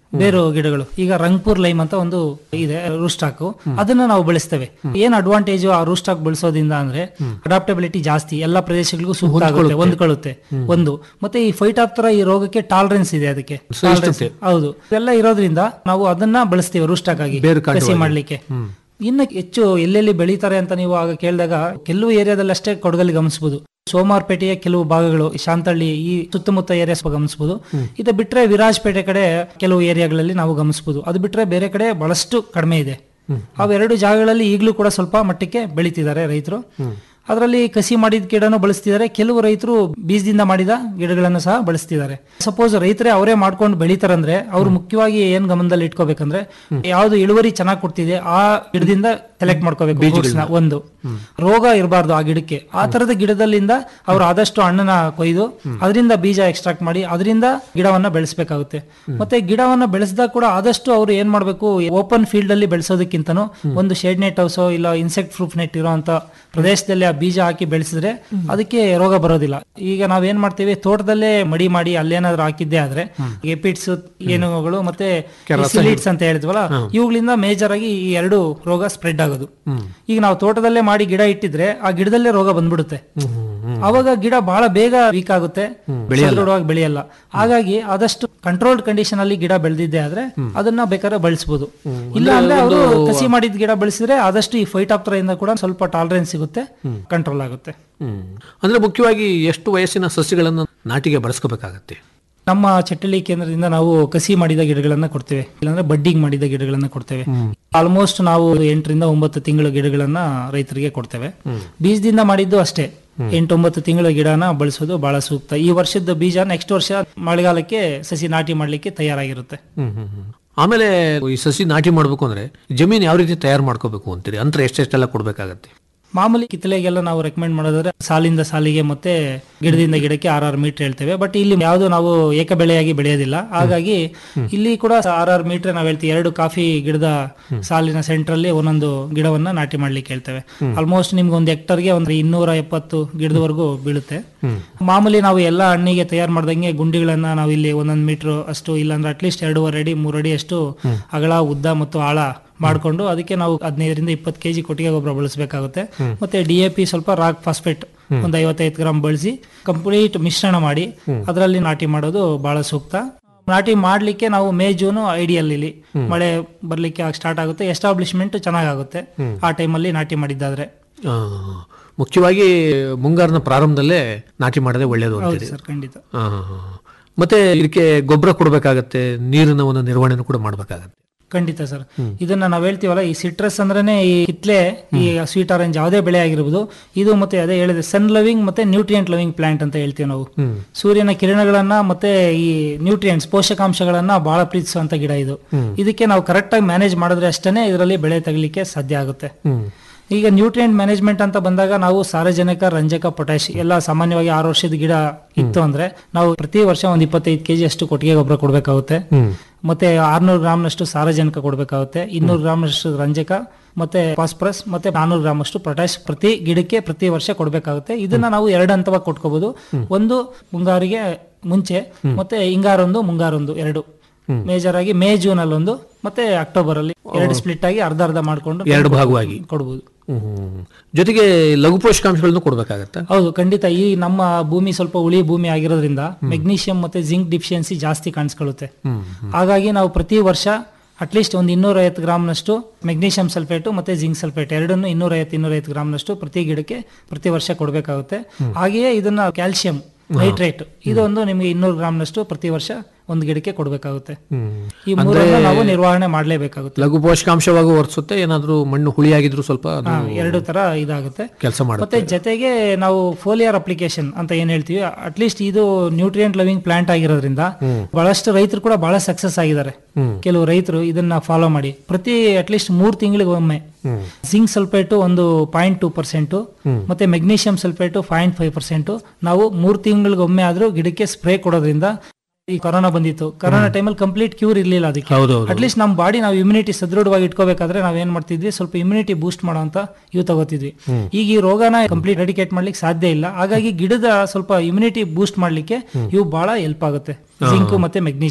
ಬೇರು ಗಿಡಗಳು ಈಗ ರಂಗ್ಪುರ್ ಲೈಮ್ ಅಂತ ಒಂದು ಇದೆ ರೂಸ್ಟಾಕ್ ಅದನ್ನ ನಾವು ಬೆಳೆಸ್ತೇವೆ ಏನ್ ಅಡ್ವಾಂಟೇಜ್ ಆ ರೂಸ್ಟಾಕ್ ಬೆಳೆಸೋದ್ರಿಂದ ಅಂದ್ರೆ ಅಡಾಪ್ಟಬಿಲಿಟಿ ಜಾಸ್ತಿ ಎಲ್ಲಾ ಪ್ರದೇಶಗಳಿಗೂ ಸೂಕ್ತ ಆಗುತ್ತೆ ಹೊಂದ್ಕೊಳ್ಳುತ್ತೆ ಒಂದು ಮತ್ತೆ ಈ ಫೈಟ್ ತರ ಈ ರೋಗಕ್ಕೆ ಟಾಲರೆನ್ಸ್ ಇದೆ ಅದಕ್ಕೆ Tolerance- ಹೌದು ಇವೆಲ್ಲ ಇರೋದ್ರಿಂದ ನಾವು ಅದನ್ನ ಬಳಸ್ತೀವಿ ರೂಸ್ಟಾಕ್ ಆಗಿ ಬೇರು ಕಸಿ ಕಾಂಡವಾಗಿ. ಮಾಡ್ಲಿಕ್ಕೆ ಇನ್ನು ಹೆಚ್ಚು ಎಲ್ಲೆಲ್ಲಿ ಬೆಳೀತಾರೆ ಅಂತ ನೀವು ಆಗ ಕೇಳಿದಾಗ ಕೆಲವು ಏರಿಯಾದಲ್ಲಿ ಅಷ್ಟೇ ಕೊಡಗಲ್ಲಿ ಗಮನಿಸಬಹುದು ಸೋಮಾರ್ಪೇಟೆಯ ಕೆಲವು ಭಾಗಗಳು ಶಾಂತಳ್ಳಿ ಈ ಸುತ್ತಮುತ್ತ ಏರಿಯಾಸ್ ಗಮನಿಸಬಹುದು ಇದು ಬಿಟ್ರೆ ವಿರಾಜಪೇಟೆ ಕಡೆ ಕೆಲವು ಏರಿಯಾಗಳಲ್ಲಿ ನಾವು ಗಮನಿಸಬಹುದು ಅದು ಬಿಟ್ರೆ ಬೇರೆ ಕಡೆ ಬಹಳಷ್ಟು ಕಡಿಮೆ ಇದೆ ಅವೆರಡು ಜಾಗಗಳಲ್ಲಿ ಈಗಲೂ ಕೂಡ ಸ್ವಲ್ಪ ಮಟ್ಟಕ್ಕೆ ಬೆಳೀತಿದ್ದಾರೆ ರೈತರು ಅದರಲ್ಲಿ ಕಸಿ ಮಾಡಿದ ಗಿಡನೂ ಬಳಸ್ತಿದ್ದಾರೆ ಕೆಲವು ರೈತರು ಬೀಜದಿಂದ ಮಾಡಿದ ಗಿಡಗಳನ್ನು ಸಹ ಬಳಸ್ತಿದ್ದಾರೆ ಸಪೋಸ್ ರೈತರೇ ಅವರೇ ಮಾಡ್ಕೊಂಡು ಬೆಳಿತಾರಂದ್ರೆ ಅವ್ರು ಮುಖ್ಯವಾಗಿ ಏನ್ ಗಮನದಲ್ಲಿ ಇಟ್ಕೋಬೇಕಂದ್ರೆ ಯಾವ್ದು ಇಳುವರಿ ಚೆನ್ನಾಗಿ ಕೊಡ್ತಿದೆ ಆ ಗಿಡದಿಂದ ಸೆಲೆಕ್ಟ್ ಮಾಡ್ಕೋಬೇಕು fruits ನ ಒಂದು ರೋಗ ಇರಬಾರ್ದು ಆ ಗಿಡಕ್ಕೆ ಆ ತರದ ಗಿಡದಲ್ಲಿಂದ ಅವ್ರು ಆದಷ್ಟು ಹಣ್ಣನ್ನ ಕೊಯ್ದು ಅದರಿಂದ ಬೀಜ ಎಕ್ಸ್ಟ್ರಾಕ್ಟ್ ಮಾಡಿ ಅದರಿಂದ ಗಿಡವನ್ನ ಬೆಳೆಸಬೇಕಾಗುತ್ತೆ ಮತ್ತೆ ಗಿಡವನ್ನ ಬೆಳೆಸಿದಾಗ ಕೂಡ ಆದಷ್ಟು ಅವ್ರು ಏನ್ ಮಾಡ್ಬೇಕು ಓಪನ್ ಫೀಲ್ಡ್ ಅಲ್ಲಿ ಬೆಳೆಸೋದಕ್ಕಿಂತನೂ ಒಂದು ಶೇಡ್ ನೆಟ್ ಹೌಸೋ ಇಲ್ಲ ಇನ್ಸೆಕ್ಟ್ ಪ್ರೂಫ್ ನೆಟ್ ಇರೋಂತ ಪ್ರದೇಶದಲ್ಲಿ ಆ ಬೀಜ ಹಾಕಿ ಬೆಳೆಸಿದ್ರೆ ಅದಕ್ಕೆ ರೋಗ ಬರೋದಿಲ್ಲ ಈಗ ನಾವೇನ್ ಮಾಡ್ತೀವಿ ತೋಟದಲ್ಲೇ ಮಡಿ ಮಾಡಿ ಅಲ್ಲೇನಾದ್ರೂ ಹಾಕಿದ್ದೆ ಆದ್ರೆ ಎಪಿಟ್ಸ್ ಏನುಗಳು ಮತ್ತೆ ಸಿಲಿಟ್ಸ್ ಅಂತ ಹೇಳಿದ್ವಲ್ಲ ಇವುಗಳಿಂದ ಮೇಜರ್ ಆಗಿ ಈ ಎರಡು ರೋಗ ಸ್ಪ್ರೆಡ್ ಆಗೋದು ಈಗ ನಾವು ತೋಟದಲ್ಲೇ ಮಾಡಿ ಗಿಡ ಇಟ್ಟಿದ್ರೆ ಆ ಗಿಡದಲ್ಲೇ ರೋಗ ಬಂದ್ಬಿಡುತ್ತೆ ಅವಾಗ ಗಿಡ ಬಹಳ ಬೇಗ ವೀಕ್ ಆಗುತ್ತೆ ಸದೃಢವಾಗಿ ಬೆಳೆಯಲ್ಲ ಹಾಗಾಗಿ ಆದಷ್ಟು ಕಂಟ್ರೋಲ್ಡ್ ಕಂಡೀಷನ್ ಅಲ್ಲಿ ಗಿಡ ಬೆಳೆದಿದ್ದೆ ಆದ್ರೆ ಅದನ್ನ ಬೇಕಾದ್ರೆ ಬಳಸಬಹುದು ಇಲ್ಲ ಅಂದ್ರೆ ಅವರು ಕಸಿ ಮಾಡಿದ ಗಿಡ ಬೆಳೆಸಿದ್ರೆ ಆದಷ್ಟು ಈ ಫೈಟ್ ಇಂದ ಕೂಡ ಸ್ವಲ್ಪ ಟಾಲರೆನ್ಸ್ ಸಿಗುತ್ತೆ ಕಂಟ್ರೋಲ್ ಆಗುತ್ತೆ ಹ್ಮ್. ಅಂದ್ರೆ ಮುಖ್ಯವಾಗಿ ಎಷ್ಟು ವಯಸ್ಸಿನ ಸಸ್ಯಗಳನ್ನು ನಾಟಿಗೆ ಬಳಸ್ಕೋಬೇಕಾಗತ್ತೆ ನಮ್ಮ ಚಟ್ಟಳಿ ಕೇಂದ್ರದಿಂದ ನಾವು ಕಸಿ ಮಾಡಿದ ಗಿಡಗಳನ್ನ ಕೊಡ್ತೇವೆ ಇಲ್ಲಾಂದ್ರೆ ಬಡ್ಡಿಂಗ್ ಮಾಡಿದ ಗಿಡಗಳನ್ನ ಕೊಡ್ತೇವೆ ಆಲ್ಮೋಸ್ಟ್ ನಾವು ಎಂಟರಿಂದ ಒಂಬತ್ತು ತಿಂಗಳ ಗಿಡಗಳನ್ನ ರೈತರಿಗೆ ಕೊಡ್ತೇವೆ ಬೀಜದಿಂದ ಮಾಡಿದ್ದು ಅಷ್ಟೇ ಎಂಟೊಂಬತ್ತು ತಿಂಗಳ ಗಿಡನ ಬಳಸೋದು ಬಹಳ ಸೂಕ್ತ ಈ ವರ್ಷದ ಬೀಜ ನೆಕ್ಸ್ಟ್ ವರ್ಷ ಮಳೆಗಾಲಕ್ಕೆ ಸಸಿ ನಾಟಿ ಮಾಡ್ಲಿಕ್ಕೆ ತಯಾರಾಗಿರುತ್ತೆ ಹ್ಮ್ ಹ್ಮ್ ಹ್ಮ್. ಆಮೇಲೆ ಈ ಸಸಿ ನಾಟಿ ಮಾಡ್ಬೇಕು ಅಂದ್ರೆ ಜಮೀನು ಯಾವ ರೀತಿ ತಯಾರು ಮಾಡ್ಕೋಬೇಕು ಅಂತೀರಿ ಅಂತರ ಎಷ್ಟೆಷ್ಟೆಲ್ಲ ಕೊಡ್ಬೇಕಾಗತ್ತೆ ಮಾಮೂಲಿ ಕಿತ್ತಳೆಗೆಲ್ಲ ನಾವು ರೆಕಮೆಂಡ್ ಮಾಡೋದಾದ್ರೆ ಸಾಲಿಂದ ಸಾಲಿಗೆ ಮತ್ತೆ ಗಿಡದಿಂದ ಗಿಡಕ್ಕೆ ಆರ್ ಆರ್ ಮೀಟರ್ ಹೇಳ್ತೇವೆ ಬಟ್ ಇಲ್ಲಿ ಯಾವುದು ನಾವು ಏಕ ಬೆಳೆಯಾಗಿ ಬೆಳೆಯೋದಿಲ್ಲ ಹಾಗಾಗಿ ಇಲ್ಲಿ ಕೂಡ ಆರ್ ಆರ್ ಮೀಟರ್ ನಾವು ಹೇಳ್ತೀವಿ ಎರಡು ಕಾಫಿ ಗಿಡದ ಸಾಲಿನ ಸೆಂಟರ್ ಅಲ್ಲಿ ಒಂದೊಂದು ಗಿಡವನ್ನ ನಾಟಿ ಮಾಡ್ಲಿಕ್ಕೆ ಹೇಳ್ತೇವೆ ಆಲ್ಮೋಸ್ಟ್ ನಿಮ್ಗೆ ಒಂದು ಹೆಕ್ಟರ್ಗೆ ಒಂದು ಇನ್ನೂರ ಎಪ್ಪತ್ತು ಗಿಡದವರೆಗೂ ಬೀಳುತ್ತೆ ಮಾಮೂಲಿ ನಾವು ಎಲ್ಲ ಹಣ್ಣಿಗೆ ತಯಾರು ಮಾಡ್ದಂಗೆ ಗುಂಡಿಗಳನ್ನ ನಾವು ಇಲ್ಲಿ ಒಂದೊಂದು ಮೀಟರ್ ಅಷ್ಟು ಇಲ್ಲಾಂದ್ರೆ ಅಟ್ಲೀಸ್ಟ್ ಎರಡೂವರೆ ಅಡಿ ಮೂರು ಅಡಿ ಅಷ್ಟು ಅಗಲ ಉದ್ದ ಮತ್ತು ಆಳ ಮಾಡ್ಕೊಂಡು ಅದಕ್ಕೆ ನಾವು ಹದಿನೈದರಿಂದ ಇಪ್ಪತ್ತು ಕೆಜಿ ಕೊಟ್ಟಿಗೆ ಗೊಬ್ಬರ ಬಳಸಬೇಕಾಗುತ್ತೆ ಮತ್ತೆ ಡಿ ಎ ಪಿ ಸ್ವಲ್ಪ ರಾಕ್ ಫಾಸ್ಫೇಟ್ ಒಂದು ಐವತ್ತೈದು ಗ್ರಾಮ್ ಬಳಸಿ ಕಂಪ್ಲೀಟ್ ಮಿಶ್ರಣ ಮಾಡಿ ಅದರಲ್ಲಿ ನಾಟಿ ಮಾಡೋದು ಬಹಳ ಸೂಕ್ತ ನಾಟಿ ಮಾಡ್ಲಿಕ್ಕೆ ನಾವು ಮೇ ಜೂನ್ ಐಡಿಯಲ್ ಇಲ್ಲಿ ಮಳೆ ಬರ್ಲಿಕ್ಕೆ ಸ್ಟಾರ್ಟ್ ಆಗುತ್ತೆ ಎಸ್ಟಾಬ್ಲಿಷ್ಮೆಂಟ್ ಚೆನ್ನಾಗುತ್ತೆ ಆ ಟೈಮಲ್ಲಿ ನಾಟಿ ಮಾಡಿದ್ದಾದ್ರೆ ಆ, ಮುಖ್ಯವಾಗಿ ಮುಂಗಾರಿನ ಪ್ರಾರಂಭದಲ್ಲೇ ನಾಟಿ ಮಾಡೋದೇ ಒಳ್ಳೇದು ಹೌದು ಅಂತೀರಿ ಸರ್ ಖಂಡಿತ ಆ, ಆ, ಆ. ಮತ್ತೆ ಇದಕ್ಕೆ ಗೊಬ್ಬರ ಕೊಡಬೇಕಾಗತ್ತೆ ನೀರಿನ ಒಂದು ನಿರ್ವಹಣೆ ಕೂಡ ಮಾಡಬೇಕಾಗತ್ತೆ ಖಂಡಿತ ಸರ್ ಇದನ್ನ ನಾವ್ ಹೇಳ್ತೀವಲ್ಲ ಈ ಸಿಟ್ರಸ್ ಅಂದ್ರೇನೆ ಈ ಕಿತ್ಲೆ ಈ ಸ್ವೀಟ್ ಆರೆಂಜ್ ಯಾವುದೇ ಬೆಳೆ ಆಗಿರ್ಬೋದು ಇದು ಮತ್ತೆ ಅದೇ ಹೇಳಿದೆ ಸನ್ ಲವಿಂಗ್ ಮತ್ತೆ ನ್ಯೂಟ್ರಿಯೆಂಟ್ ಲವಿಂಗ್ ಪ್ಲಾಂಟ್ ಅಂತ ಹೇಳ್ತೀವಿ ನಾವು ಸೂರ್ಯನ ಕಿರಣಗಳನ್ನ ಮತ್ತೆ ಈ ನ್ಯೂಟ್ರಿಯೆಂಟ್ಸ್ ಪೋಷಕಾಂಶಗಳನ್ನ ಬಹಳ ಪ್ರೀತಿಸುವಂತ ಗಿಡ ಇದು ಇದಕ್ಕೆ ನಾವು ಕರೆಕ್ಟ್ ಆಗಿ ಮ್ಯಾನೇಜ್ ಮಾಡಿದ್ರೆ ಅಷ್ಟೇ ಇದರಲ್ಲಿ ಬೆಳೆ ತೆಗಿಲಿಕ್ಕೆ ಸಾಧ್ಯ ಆಗುತ್ತೆ ಈಗ ನ್ಯೂಟ್ರಿಯೆಂಟ್ ಮ್ಯಾನೇಜ್ಮೆಂಟ್ ಅಂತ ಬಂದಾಗ ನಾವು ಸಾರಜನಕ ರಂಜಕ ಪೊಟ್ಯಾಶ್ ಎಲ್ಲ ಸಾಮಾನ್ಯವಾಗಿ ಆರು ವರ್ಷದ ಗಿಡ ಇತ್ತು ಅಂದ್ರೆ ನಾವು ಪ್ರತಿ ವರ್ಷ ಒಂದ್ ಇಪ್ಪತ್ತೈದು ಕೆಜಿ ಅಷ್ಟು ಕೊಟ್ಟಿಗೆ ಗೊಬ್ಬರ ಕೊಡಬೇಕಾಗುತ್ತೆ ಮತ್ತೆ ಆರ್ನೂರು ಗ್ರಾಮ್ನಷ್ಟು ಸಾರಜನಕ ಕೊಡಬೇಕಾಗುತ್ತೆ ಇನ್ನೂರು ಗ್ರಾಮ್ನಷ್ಟು ರಂಜಕ ಮತ್ತೆ ಫಾಸ್ಫರಸ್ ಮತ್ತೆ ನಾನೂರು ಗ್ರಾಮ್ ಅಷ್ಟು ಪೊಟ್ಯಾಶ್ ಪ್ರತಿ ಗಿಡಕ್ಕೆ ಪ್ರತಿ ವರ್ಷ ಕೊಡಬೇಕಾಗುತ್ತೆ ಇದನ್ನ ನಾವು ಎರಡು ಹಂತವಾಗಿ ಕೊಟ್ಕೋಬಹುದು ಒಂದು ಮುಂಗಾರಿಗೆ ಮುಂಚೆ ಮತ್ತೆ ಹಿಂಗಾರೊಂದು ಮುಂಗಾರೊಂದು ಎರಡು ಮೇಜರ್ ಆಗಿ ಮೇ ಜೂನ್ ಅಲ್ಲಿ ಒಂದು ಮತ್ತೆ ಅಕ್ಟೋಬರ್ ಅಲ್ಲಿ ಎರಡು ಸ್ಪ್ಲಿಟ್ ಆಗಿ ಅರ್ಧ ಅರ್ಧ ಮಾಡ್ಕೊಂಡು ಎರಡು ಭಾಗವಾಗಿ. ಕೊಡಬಹುದು ಹ್ಮ್. ಜೊತೆಗೆ ಲಘು ಪೋಷಕಾಂಶಗಳನ್ನು ಕೊಡಬೇಕಾಗತ್ತೆ ಹೌದು ಖಂಡಿತ ಈ ನಮ್ಮ ಭೂಮಿ ಸ್ವಲ್ಪ ಉಳಿ ಭೂಮಿ ಆಗಿರೋದ್ರಿಂದ ಮೆಗ್ನೀಷಿಯಂ ಮತ್ತೆ ಜಿಂಕ್ ಡಿಫಿಷಿಯನ್ಸಿ ಜಾಸ್ತಿ ಕಾಣಿಸ್ಕೊಳ್ಳುತ್ತೆ ಹಾಗಾಗಿ ನಾವು ಪ್ರತಿ ವರ್ಷ ಅಟ್ಲೀಸ್ಟ್ ಒಂದು ಇನ್ನೂರ ಐವತ್ತು ಗ್ರಾಮ್ನಷ್ಟು ಮೆಗ್ನೀಷಿಯಂ ಸಲ್ಫೇಟು ಮತ್ತೆ ಜಿಂಕ್ ಸಲ್ಫೇಟ್ ಎರಡನ್ನು ಇನ್ನೂರ ಐವತ್ತು ಇನ್ನೂರ ಐವತ್ತು ಗ್ರಾಮ್ನಷ್ಟು ಪ್ರತಿ ಗಿಡಕ್ಕೆ ಪ್ರತಿ ವರ್ಷ ಕೊಡಬೇಕಾಗುತ್ತೆ ಹಾಗೆಯೇ ಇದನ್ನ ಕ್ಯಾಲ್ಸಿಯಂ ನೈಟ್ರೇಟ್ ಇದೊಂದು ನಿಮಗೆ ಇನ್ನೂರು ಗ್ರಾಮ್ನಷ್ಟು ಪ್ರತಿ ವರ್ಷ ಒಂದು ಗಿಡಕ್ಕೆ ಕೊಡಬೇಕಾಗುತ್ತೆ ಈ ಮೂರನ್ನು ನಾವು ನಿರ್ವಹಣೆ ಮಾಡಲೇಬೇಕಾಗುತ್ತೆ ಲಘು ಪೋಷಕಾಂಶವಾಗಿ ವರ್ತಿಸುತ್ತೆ ಏನಾದ್ರೂ ಮಣ್ಣು ಹುಳಿಯಾಗಿದ್ರು ಸ್ವಲ್ಪ ಅದು ಎರಡು ತರ ಇದಾಗುತ್ತೆ ಕೆಲಸ ಮತ್ತೆ ಮಾಡುತ್ತೆ ಜೊತೆಗೆ ನಾವು ಫೋಲಿಯರ್ ಅಪ್ಲಿಕೇಶನ್ ಅಂತ ಏನ್ ಹೇಳ್ತೀವಿ ಅಟ್ಲೀಸ್ಟ್ ಇದು ನ್ಯೂಟ್ರಿಯೆಂಟ್ ಲವಿಂಗ್ ಪ್ಲಾಂಟ್ ಆಗಿರೋದ್ರಿಂದ ಬಹಳಷ್ಟು ರೈತರು ಕೂಡ ಬಹಳ ಸಕ್ಸಸ್ ಆಗಿದ್ದಾರೆ ಕೆಲವು ರೈತರು ಇದನ್ನ ಫಾಲೋ ಮಾಡಿ ಪ್ರತಿ ಅಟ್ಲೀಸ್ಟ್ ಮೂರ್ ತಿಂಗಳಿಗೆ ಒಮ್ಮೆ ಜಿಂಕ್ ಸಲ್ಫೇಟ್ ಒಂದು ಪಾಯಿಂಟ್ ಟೂ ಪರ್ಸೆಂಟ್ ಮತ್ತೆ magnesium sulphate point five percent ನಾವು ಮೂರ್ ತಿಂಗಳಿಗೆ ಒಮ್ಮೆ ಆದ್ರೂ ಗಿಡಕ್ಕೆ ಸ್ಪ್ರೇ ಕೊಡೋದ್ರಿಂದ ಈ ಕೊರೋನಾ ಬಂದಿತ್ತು ಕೊರೋನಾ ಟೈಮಲ್ಲಿ ಕಂಪ್ಲೀಟ್ ಕ್ಯೂರ್ ಇರ್ಲಿಲ್ಲ ಅದಕ್ಕೆ ಹೌದೌದು. ಅಟ್ಲೀಸ್ಟ್ ನಮ್ಮ ಬಾಡಿ ನಾವು ಇಮ್ಯುನಿಟಿ ಸದೃಢವಾಗಿ ಇಟ್ಕೋಬೇಕಾದ್ರೆ ನಾವ್ ಏನ್ ಮಾಡ್ತಿದ್ವಿ ಸ್ವಲ್ಪ ಇಮ್ಯುನಿಟಿ ಬೂಸ್ಟ್ ಮಾಡೋಂತ ಇವು ತಗೋತಿದ್ವಿ ಈಗ ಈ ರೋಗನ ಕಂಪ್ಲೀಟ್ ರೆಡಿಕೇಟ್ ಮಾಡ್ಲಿಕ್ಕೆ ಸಾಧ್ಯ ಇಲ್ಲ ಹಾಗಾಗಿ ಗಿಡದ ಸ್ವಲ್ಪ ಇಮ್ಯುನಿಟಿ ಬೂಸ್ಟ್ ಮಾಡ್ಲಿಕ್ಕೆ ಇವು ಬಹಳ ಹೆಲ್ಪ್ ಆಗುತ್ತೆ ಜಿಂಕ್ ಮತ್ತೆ ಮೆಗ್ನೀಷಿಯಂ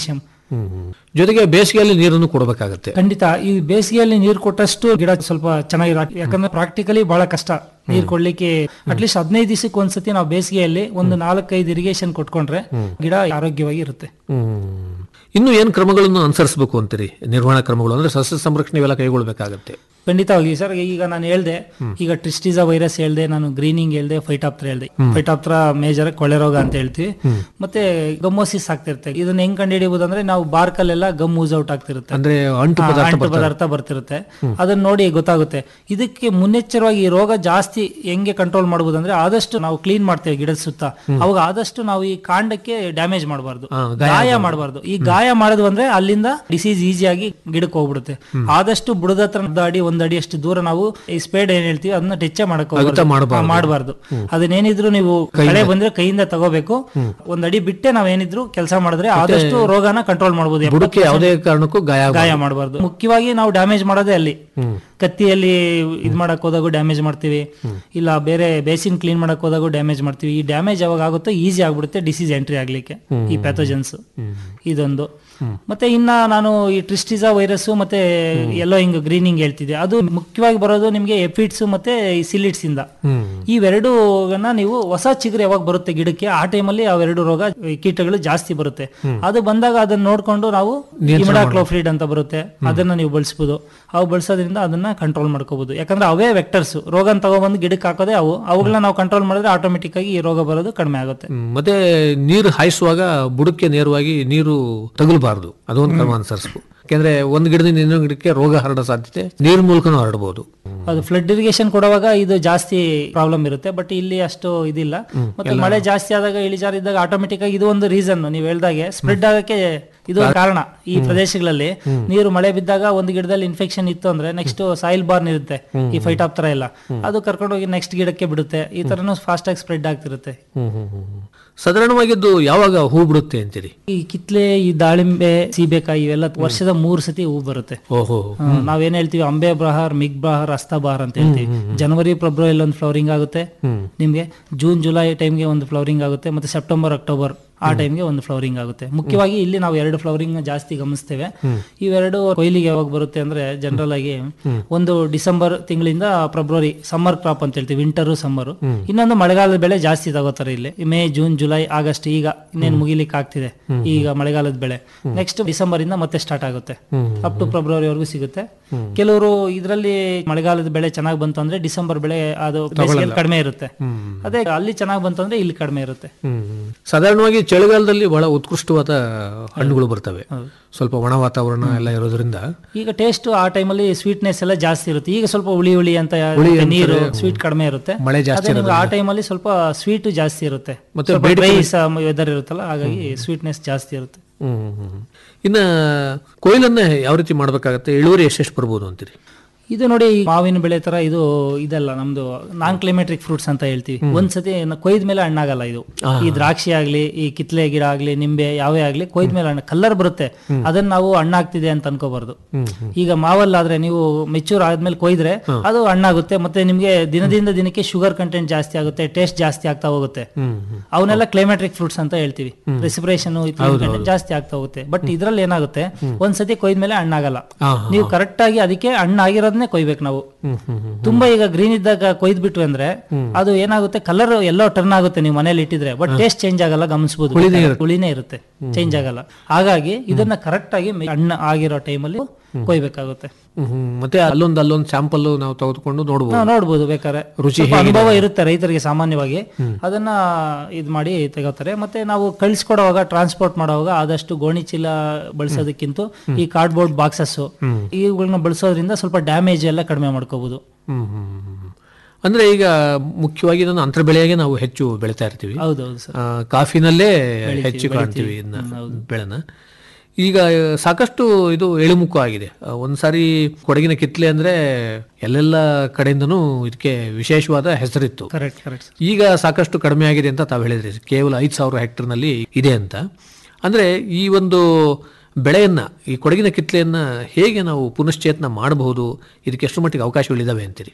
ಜೊತೆಗೆ ಬೇಸಿಗೆಯಲ್ಲಿ ನೀರನ್ನು ಕೊಡಬೇಕಾಗತ್ತೆ ಖಂಡಿತ ಈ ಬೇಸಿಗೆಯಲ್ಲಿ ನೀರು ಕೊಟ್ಟಷ್ಟು ಗಿಡ ಸ್ವಲ್ಪ ಚೆನ್ನಾಗಿರೋ ಯಾಕಂದ್ರೆ ಪ್ರಾಕ್ಟಿಕಲಿ ಬಹಳ ಕಷ್ಟ ನೀರ್ ಕೊಡ್ಲಿಕ್ಕೆ ಅಟ್ಲೀಸ್ಟ್ ಹದಿನೈದು ದಿವಸಕ್ಕೆ ಒಂದ್ಸತಿ ನಾವು ಬೇಸಿಗೆಯಲ್ಲಿ ಒಂದು ನಾಲ್ಕೈದು ಇರಿಗೇಷನ್ ಕೊಟ್ಕೊಂಡ್ರೆ ಗಿಡ ಆರೋಗ್ಯವಾಗಿ ಇರುತ್ತೆ ಹ್ಮ್. ಇನ್ನು ಏನ್ ಕ್ರಮಗಳನ್ನು ಅನುಸರಿಸಬೇಕು ಅಂತೀರಿ ನಿರ್ವಹಣಾ ಕ್ರಮಗಳು ಅಂದ್ರೆ ಸಸ್ಯ ಸಂರಕ್ಷಣೆ ಇವೆಲ್ಲ ಕೈಗೊಳ್ಬೇಕಾಗತ್ತೆ ಖಂಡಿತವಾಗಿ ಸರ್ ಈಗ ನಾನು ಹೇಳ್ದೆ ಈಗ ಟ್ರಿಸ್ಟಿಸಾ ವೈರಸ್ ಹೇಳ್ದೆ ನಾನು ಗ್ರೀನಿಂಗ್ ಹೇಳ್ದೆ ಫೈಟಾಪ್ತ್ರ ಹೇಳ್ದೆ ಫೈಟಾಪ್ತ್ರ ಮೇಜರ್ ಕೊಳೆ ರೋಗ ಅಂತ ಹೇಳ್ತೀವಿ ಮತ್ತೆ ಗಮ್ಮೋಸಿಸ್ ಆಗ್ತಿರುತ್ತೆ ಇದನ್ನ ಹೆಂಗ್ ಕಂಡುಹಿಡಿಯಬಹುದು ಅಂದ್ರೆ ನಾವು ಬಾರ್ಕಲ್ಲೆಲ್ಲ ಗಮ್ ಯೂಸ್ ಔಟ್ ಆಗ್ತಿರುತ್ತೆ ಅಂದ್ರೆ ಅಂಟು ಹಾ, ಪದಾರ್ಥ ಅಂಟು ಬರ್ತವೆ. ಪದಾರ್ಥ ಬರ್ತಿರುತ್ತೆ ಅದನ್ನ ನೋಡಿ ಗೊತ್ತಾಗುತ್ತೆ ಇದಕ್ಕೆ ಮುನ್ನೆಚ್ಚರವಾಗಿ ಈ ರೋಗ ಜಾಸ್ತಿ ಹೆಂಗೆ ಕಂಟ್ರೋಲ್ ಮಾಡಬಹುದು ಅಂದ್ರೆ ಆದಷ್ಟು ನಾವು ಕ್ಲೀನ್ ಮಾಡ್ತೇವೆ ಗಿಡದ ಸುತ್ತ ಅವಾಗ ಆದಷ್ಟು ನಾವು ಈ ಕಾಂಡಕ್ಕೆ ಡ್ಯಾಮೇಜ್ ಮಾಡಬಾರ್ದು ಹಾ, ಗಾಯ ಗಾಯ ಮಾಡಬಾರ್ದು ಈ ಗಾಯ ಮಾಡಿದ್ವು ಅಂದ್ರೆ ಅಲ್ಲಿಂದ ಡಿಸೀಸ್ ಈಸಿಯಾಗಿ ಗಿಡಕ್ಕೆ ಹೋಗ್ಬಿಡುತ್ತೆ ಆದಷ್ಟು ಬುಡದ ಹತ್ರ ಒಂದು ಅಡಿ ಒಂದ್ ಅಡಿ ಅಷ್ಟು ದೂರ ನಾವು ಈ ಸ್ಪೇಡ್ ಏನ್ ಹೇಳ್ತೀವಿ ಅದನ್ನ ಟೆಚ್ಚೆ ಮಾಡಕ್ ಅಗತ ಮಾಡ್ಬಾರ್ದು. ಮಾಡಬಾರ್ದು ಅದನ್ನೇನಿದ್ರು ನೀವು ಕಳೆ ಬಂದ್ರೆ ಕೈಯಿಂದ ತಗೋಬೇಕು ಒಂದ್ ಅಡಿ ಬಿಟ್ಟೆ ನಾವೇನಿದ್ರು ಕೆಲಸ ಮಾಡಿದ್ರೆ ಆದಷ್ಟು ರೋಗನ ಕಂಟ್ರೋಲ್ ಮಾಡಬಹುದು ಬುಡಕ್ಕೆ ಯಾವುದೇ ಕಾರಣಕ್ಕೂ ಗಾಯ ಆಗ್ಬಾರ್ದು. ಗಾಯ ಮಾಡಬಾರ್ದು ಮುಖ್ಯವಾಗಿ ನಾವು ಡ್ಯಾಮೇಜ್ ಮಾಡೋದೇ ಅಲ್ಲಿ ಕತ್ತಿಯಲ್ಲಿ ಇದ್ ಮಾಡಕ್ ಹೋದಾಗೂ ಡ್ಯಾಮೇಜ್ ಮಾಡ್ತೀವಿ ಇಲ್ಲ ಬೇರೆ ಬೇಸಿನ್ ಕ್ಲೀನ್ ಮಾಡಕ್ ಹೋದಾಗೂ ಡ್ಯಾಮೇಜ್ ಮಾಡ್ತೀವಿ ಈ ಡ್ಯಾಮೇಜ್ ಯಾವಾಗ ಆಗುತ್ತೋ ಈಸಿ ಆಗ್ಬಿಡುತ್ತೆ ಡಿಸೀಸ್ ಎಂಟ್ರಿ ಆಗ್ಲಿಕ್ಕೆ ಈ ಪ್ಯಾಥೋಜನ್ಸ್ ಇದೊಂದು ಮತ್ತೆ ಇನ್ನ ನಾನು ಈ ಟ್ರಿಸ್ಟಿಸಾ ವೈರಸ್ ಮತ್ತೆ ಎಲ್ಲೋ ಹಿಂಗ್ ಗ್ರೀನಿಂಗ್ ಹೇಳ್ತಿದ್ದೆ ಅದು ಮುಖ್ಯವಾಗಿ ಬರೋದು ನಿಮ್ಗೆ ಎಫಿಡ್ಸ್ ಮತ್ತೆ ಈ ಸಿಲಿಟ್ಸ್ ಇಂದ ಇವೆರಡೂನ ನೀವು ಹೊಸ ಚಿಗುರು ಯಾವಾಗ ಬರುತ್ತೆ ಗಿಡಕ್ಕೆ ಆ ಟೈಮಲ್ಲಿ ಅವೆರಡು ರೋಗ ಈ ಕೀಟಗಳು ಜಾಸ್ತಿ ಬರುತ್ತೆ ಅದು ಬಂದಾಗ ಅದನ್ನ ನೋಡ್ಕೊಂಡು ನಾವು ಇಮಿಡಾಕ್ಲೋಫ್ರಿಡ್ ಅಂತ ಬರುತ್ತೆ ಅದನ್ನ ನೀವು ಬಳಸಬಹುದು ಅವು ಬಳಸೋದ್ರಿಂದ ಅದನ್ನ ಕಂಟ್ರೋಲ್ ಮಾಡ್ಕೋಬಹುದು ಯಾಕಂದ್ರೆ ಅವೇ ವೆಕ್ಟರ್ಸ್ ರೋಗನ ತಗೊಬಂದು ಗಿಡಕ್ಕೆ ಹಾಕೋದೇ ಅವು ಅವುಗಳನ್ನ ನಾವು ಕಂಟ್ರೋಲ್ ಮಾಡಿದ್ರೆ ಆಟೋಮೆಟಿಕ್ ಆಗಿ ಈ ರೋಗ ಬರೋದು ಕಡಿಮೆ ಆಗುತ್ತೆ ಹ್ಮ್. ಮತ್ತೆ ನೀರು ಹಾಯಿಸುವಾಗ ಬುಡಕ್ಕೆ ನೇರವಾಗಿ ನೀರು ತಗಲಬಾರದು ಅದೊಂದು ಕ್ರಮ ಅನುಸರಿಸಬೇಕು ಯಾಕೆಂದ್ರೆ ಒಂದು ಗಿಡದಿಂದ ಇನ್ನೊಂದು ಗಿಡಕ್ಕೆ ರೋಗ ಹರಡೋ ಸಾಧ್ಯತೆ ನೀರ್ ಮೂಲಕನೂ ಹರಡಬಹುದು ಅದು ಫ್ಲಡ್ ಇರಿಗೇಷನ್ ಕೊಡುವಾಗ ಇದು ಜಾಸ್ತಿ ಪ್ರಾಬ್ಲಮ್ ಇರುತ್ತೆ ಬಟ್ ಇಲ್ಲಿ ಅಷ್ಟು ಇದಿಲ್ಲ ಮತ್ತೆ ಮಳೆ ಜಾಸ್ತಿ ಆದಾಗ ಇಳಿಜಾರಿದ್ದಾಗ ಆಟೋಮೆಟಿಕ್ ಆಗಿ ಇದು ಒಂದು ರೀಸನ್ ನೀವು ಹೇಳ್ದಾಗೆ ಸ್ಪ್ರೆಡ್ ಆಗಕ್ಕೆ ಇದು ಒಂದು ಕಾರಣ ಈ ಪ್ರದೇಶಗಳಲ್ಲಿ ನೀರು ಮಳೆ ಬಿದ್ದಾಗ ಒಂದು ಗಿಡದಲ್ಲಿ ಇನ್ಫೆಕ್ಷನ್ ಇತ್ತು ಅಂದ್ರೆ ನೆಕ್ಸ್ಟ್ ಸಾಯಿಲ್ ಬಾರ್ನ್ ಇರುತ್ತೆ ಈ ಫೈಟಾಪ್ ತರ ಎಲ್ಲ ಅದು ಕರ್ಕೊಂಡೋಗಿ ನೆಕ್ಸ್ಟ್ ಗಿಡಕ್ಕೆ ಬಿಡುತ್ತೆ ಈ ತರನು ಫಾಸ್ಟ್ ಆಗಿ ಸ್ಪ್ರೆಡ್ ಆಗ್ತಿರುತ್ತೆ ಸಾಧಾರಣವಾಗಿದ್ದು ಯಾವಾಗ ಹೂ ಬಿಡುತ್ತೆ ಅಂತೀರಿ ಈ ಕಿತ್ಲೆ ಈ ದಾಳಿಂಬೆ ಸೀಬೆಕಾಯಿ ಇವೆಲ್ಲ ವರ್ಷದ ಮೂರು ಸತಿ ಹೂ ಬರುತ್ತೆ ಓಹೋ ಆ, ನಾವೇನ್ ಹೇಳ್ತೀವಿ ಅಂಬೆ ಬಹಾರ್ ಮಿಗ್ ಬಹಾರ್ ಹಸ್ತ ಬಹಾರ್ ಅಂತ ಹೇಳ್ತೀವಿ ಜನವರಿ ಫೆಬ್ರವರಿ ಒಂದು ಫ್ಲವರಿಂಗ್ ಆಗುತ್ತೆ ನಿಮ್ಗೆ ಜೂನ್ ಜುಲೈ ಟೈಮ್ಗೆ ಒಂದು ಫ್ಲವರಿಂಗ್ ಆಗುತ್ತೆ ಮತ್ತೆ ಸೆಪ್ಟೆಂಬರ್ ಅಕ್ಟೋಬರ್ ಆ ಟೈಮ್ಗೆ ಒಂದು ಫ್ಲವರಿಂಗ್ ಆಗುತ್ತೆ ಮುಖ್ಯವಾಗಿ ಇಲ್ಲಿ ನಾವು ಎರಡು ಫ್ಲವರಿಂಗ್ ಜಾಸ್ತಿ ಗಮನಿಸ್ತೇವೆ ಇವೆರಡು ಕೊಯ್ಲಿಗೆ ಯಾವಾಗ ಬರುತ್ತೆ ಅಂದ್ರೆ ಜನರಲ್ ಆಗಿ ಒಂದು ಡಿಸೆಂಬರ್ ತಿಂಗಳಿಂದ ಫೆಬ್ರವರಿ ಸಮ್ಮರ್ ಕ್ರಾಪ್ ಅಂತ ಹೇಳ್ತೀವಿ ವಿಂಟರ್ ಸಮ್ಮರ್ ಇನ್ನೊಂದು ಮಳೆಗಾಲದ ಬೆಳೆ ಜಾಸ್ತಿ ತಗೋತಾರೆ ಇಲ್ಲಿ ಮೇ ಜೂನ್ ಜುಲೈ ಆಗಸ್ಟ್ ಈಗ ಇನ್ನೇನು ಮುಗಿಲಿಕ್ಕೆ ಆಗ್ತಿದೆ ಈಗ ಮಳೆಗಾಲದ ಬೆಳೆ ನೆಕ್ಸ್ಟ್ ಡಿಸೆಂಬರ್ ಇಂದ ಮತ್ತೆ ಸ್ಟಾರ್ಟ್ ಆಗುತ್ತೆ ಅಪ್ ಟು ಫೆಬ್ರವರಿವರೆಗೂ ಸಿಗುತ್ತೆ ಕೆಲವರು ಇದರಲ್ಲಿ ಮಳೆಗಾಲದ ಬೆಳೆ ಚೆನ್ನಾಗಿ ಬಂತು ಅಂದ್ರೆ ಡಿಸೆಂಬರ್ ಬೆಳೆ ಅದು ಬೇಸಿಗೆಯಲ್ಲಿ ಕಡಿಮೆ ಇರುತ್ತೆ ಅದೇ ಅಲ್ಲಿ ಚೆನ್ನಾಗಿ ಬಂತು ಅಂದ್ರೆ ಇಲ್ಲಿ ಕಡಿಮೆ ಇರುತ್ತೆ ಸಾಧಾರಣವಾಗಿ ಚಳಿಗಾಲದಲ್ಲಿ ಬಹಳ ಉತ್ಕೃಷ್ಟವಾದ ಹಣ್ಣುಗಳು ಬರ್ತವೆ ಸ್ವಲ್ಪ ಒಣ ವಾತಾವರಣ ಎಲ್ಲ ಇರೋದ್ರಿಂದ ಈಗ ಟೇಸ್ಟ್ ಆ ಟೈಮಲ್ಲಿ ಸ್ವೀಟ್ನೆಸ್ ಎಲ್ಲ ಜಾಸ್ತಿ ಇರುತ್ತೆ ಈಗ ಸ್ವಲ್ಪ ಹುಳಿ ಹುಳಿ ಅಂತ ನೀರು ಸ್ವೀಟ್ ಕಡಿಮೆ ಇರುತ್ತೆ ಮಳೆ ಜಾಸ್ತಿ ಅದೇ ನಿಮ್ಗೆ ಆ ಟೈಮಲ್ಲಿ ಸ್ವಲ್ಪ ಸ್ವೀಟ್ ಜಾಸ್ತಿ ಇರುತ್ತೆ ಮತ್ತೆ ಮತ್ತೆ ಡ್ರೈ ವೆದರ್ ಇರುತ್ತಲ್ಲ ಹಾಗಾಗಿ ಸ್ವೀಟ್ನೆಸ್ ಜಾಸ್ತಿ ಇರುತ್ತೆ ಹ್ಮ್, ಹ್ಮ್, ಹ್ಮ್. ಇನ್ನ ಕೊಯ್ಲನ್ನ ಯಾವ ರೀತಿ ಮಾಡ್ಬೇಕಾಗತ್ತೆ ಇಳುವರಿ ಎಷ್ಟೆಷ್ಟು ಬರ್ಬೋದು ಅಂತೀರಿ ಇದು ನೋಡಿ ಈ ಮಾವಿನ ಬೆಳೆ ತರ ಇದು ಇದಲ್ಲ ನಮ್ದು ನಾನ್ ಕ್ಲೈಮೆಟ್ರಿಕ್ ಫ್ರೂಟ್ಸ್ ಅಂತ ಹೇಳ್ತೀವಿ ಒಂದ್ಸತಿ ನ- ಕೊಯ್ದ ಮೇಲೆ ಹಣ್ಣಾಗಲ್ಲ ಇದು ಈ ದ್ರಾಕ್ಷಿ ಆಗ್ಲಿ ಈ ಕಿತ್ಲೆ ಗಿಡ ಆಗ್ಲಿ ನಿಂಬೆ ಯಾವೇ ಆಗ್ಲಿ ಕೊಯ್ದ ಮೇಲೆ ಹಣ್ಣು ಕಲ್ಲರ್ ಬರುತ್ತೆ ಅದನ್ನ ನಾವು ಹಣ್ಣಾಗ್ತಿದೆ ಅಂತ ಅನ್ಕೋಬಾರ್ದು ಈಗ ಮಾವಲ್ಲಾದ್ರೆ ನೀವು ಮೆಚೂರ್ ಆದ್ಮೇಲೆ ಕೊಯ್ದ್ರೆ ಅದು ಹಣ್ಣಾಗುತ್ತೆ ಮತ್ತೆ ನಿಮ್ಗೆ ದಿನದಿಂದ ದಿನಕ್ಕೆ ಶುಗರ್ ಕಂಟೆಂಟ್ ಜಾಸ್ತಿ ಆಗುತ್ತೆ ಟೇಸ್ಟ್ ಜಾಸ್ತಿ ಆಗ್ತಾ ಹೋಗುತ್ತೆ ಅವನ್ನೆಲ್ಲ ಕ್ಲೈಮೆಟ್ರಿಕ್ ಫ್ರೂಟ್ಸ್ ಅಂತ ಹೇಳ್ತೀವಿ ರೆಸಿಪ್ರೇಷನ್ ಜಾಸ್ತಿ ಆಗ್ತಾ ಹೋಗುತ್ತೆ ಬಟ್ ಇದ್ರಲ್ಲಿ ಏನಾಗುತ್ತೆ ಒಂದ್ಸತಿ ಕೊಯ್ದ್ಮೇಲೆ ಹಣ್ಣಾಗಲ್ಲ ನೀವು ಕರೆಕ್ಟ್ ಆಗಿ ಅದಕ್ಕೆ ಹಣ್ಣಾಗಿರೋದನ್ನೇ ಕೊಯ್ಬೇಕು ನಾವು ತುಂಬಾ ಈಗ ಗ್ರೀನ್ ಇದ್ದಾಗ ಕೊಯ್ದ್ ಬಿಟ್ವಿ ಅಂದ್ರೆ ಅದು ಏನಾಗುತ್ತೆ ಕಲರ್ ಎಲ್ಲೋ ಟರ್ನ್ ಆಗುತ್ತೆ ನೀವು ಮನೇಲಿ ಇಟ್ಟಿದ್ರೆ ಬಟ್ ಟೇಸ್ಟ್ ಚೇಂಜ್ ಆಗಲ್ಲ ಗಮನಿಸಬಹುದು ಹುಳಿನೇ ಇರುತ್ತೆ ಚೇಂಜ್ ಆಗಲ್ಲ ಹಾಗಾಗಿ ಇದನ್ನ ಕರೆಕ್ಟ್ ಆಗಿ ಮೆ- ಹಣ್ಣು ಆಗಿರೋ ಟೈಮಲ್ಲಿ ಕೊಯ್ಬೇಕಾಗುತ್ತೆ ಹ್ಮ್, ಹ್ಮ್. ಮತ್ತೆ ಅಲ್ಲೊಂದು ಅಲ್ಲೊಂದು ಸ್ಯಾಂಪಲ್ ನಾವು ತೆಗೆದುಕೊಂಡು ನೋಡಬಹುದು ನಾವು ನೋಡ್ಬೋದು ಬೇಕಾದ್ರೆ ರುಚಿ ಸ್ವಲ್ಪ ಅನುಭವ ಇರುತ್ತೆ ರೈತರಿಗೆ ಸಾಮಾನ್ಯವಾಗಿ ಅದನ್ನ ಇದ್ ಮಾಡಿ ತೆಗೋತಾರೆ ಮತ್ತೆ ನಾವು ಕಳಿಸ್ಕೊಡುವಾಗ ಟ್ರಾನ್ಸ್ಪೋರ್ಟ್ ಮಾಡುವಾಗ ಆದಷ್ಟು ಗೋಣಿ ಚೀಲ ಬಳಸೋದಕ್ಕಿಂತ ಈ ಕಾರ್ಡ್ಬೋರ್ಡ್ ಬಾಕ್ಸಸ್ ಇವುಗಳನ್ನ ಬಳಸೋದ್ರಿಂದ ಸ್ವಲ್ಪ ಡ್ಯಾಮೇಜ್ ಎಲ್ಲ ಕಡಿಮೆ ಮಾಡ್ಕೋಬಹುದು ಹ್ಮ್, ಹ್ಮ್, ಹ್ಮ್. ಅಂದ್ರೆ ಈಗ ಮುಖ್ಯವಾಗಿ ಇದನ್ನು ಅಂತರ ಬೆಳೆಯಾಗಿ ನಾವು ಹೆಚ್ಚು ಬೆಳಿತಾ ಇರ್ತೀವಿ ಹೌದೌದು ಸರ್ ಆ, ಕಾಫಿನಲ್ಲೇ ಹೆಚ್ಚು ಕಾಣ್ತೀವಿ ಇದನ್ನ ಬೆಳೆನ ಈಗ ಸಾಕಷ್ಟು ಇದು ಎಳುಮುಖ ಆಗಿದೆ ಆ, ಒಂದ್ಸಾರಿ ಕೊಡಗಿನ ಕಿತ್ಲೆ ಅಂದ್ರೆ ಎಲ್ಲೆಲ್ಲ ಕಡೆಯಿಂದನೂ ಇದಕ್ಕೆ ವಿಶೇಷವಾದ ಹೆಸರಿತ್ತು ಕರೆಕ್ಟ್ ಕರೆಕ್ಟ್ ಈಗ ಸಾಕಷ್ಟು ಕಡಿಮೆ ಆಗಿದೆ ಅಂತ ತಾವು ಹೇಳಿದ್ರಿ ಕೇವಲ ಐದು ಸಾವಿರ ಹೆಕ್ಟರ್ನಲ್ಲಿ ಇದೆ ಅಂತ ಅಂದ್ರೆ ಈ ಒಂದು ಬೆಳೆಯನ್ನ ಈ ಕೊಡಗಿನ ಕಿತ್ಲೆಯನ್ನ ಹೇಗೆ ನಾವು ಪುನಶ್ಚೇತನ ಮಾಡಬಹುದು ಇದಕ್ಕೆ ಎಷ್ಟು ಮಟ್ಟಿಗೆ ಅವಕಾಶಗಳಿದಾವೆ ಅಂತೀರಿ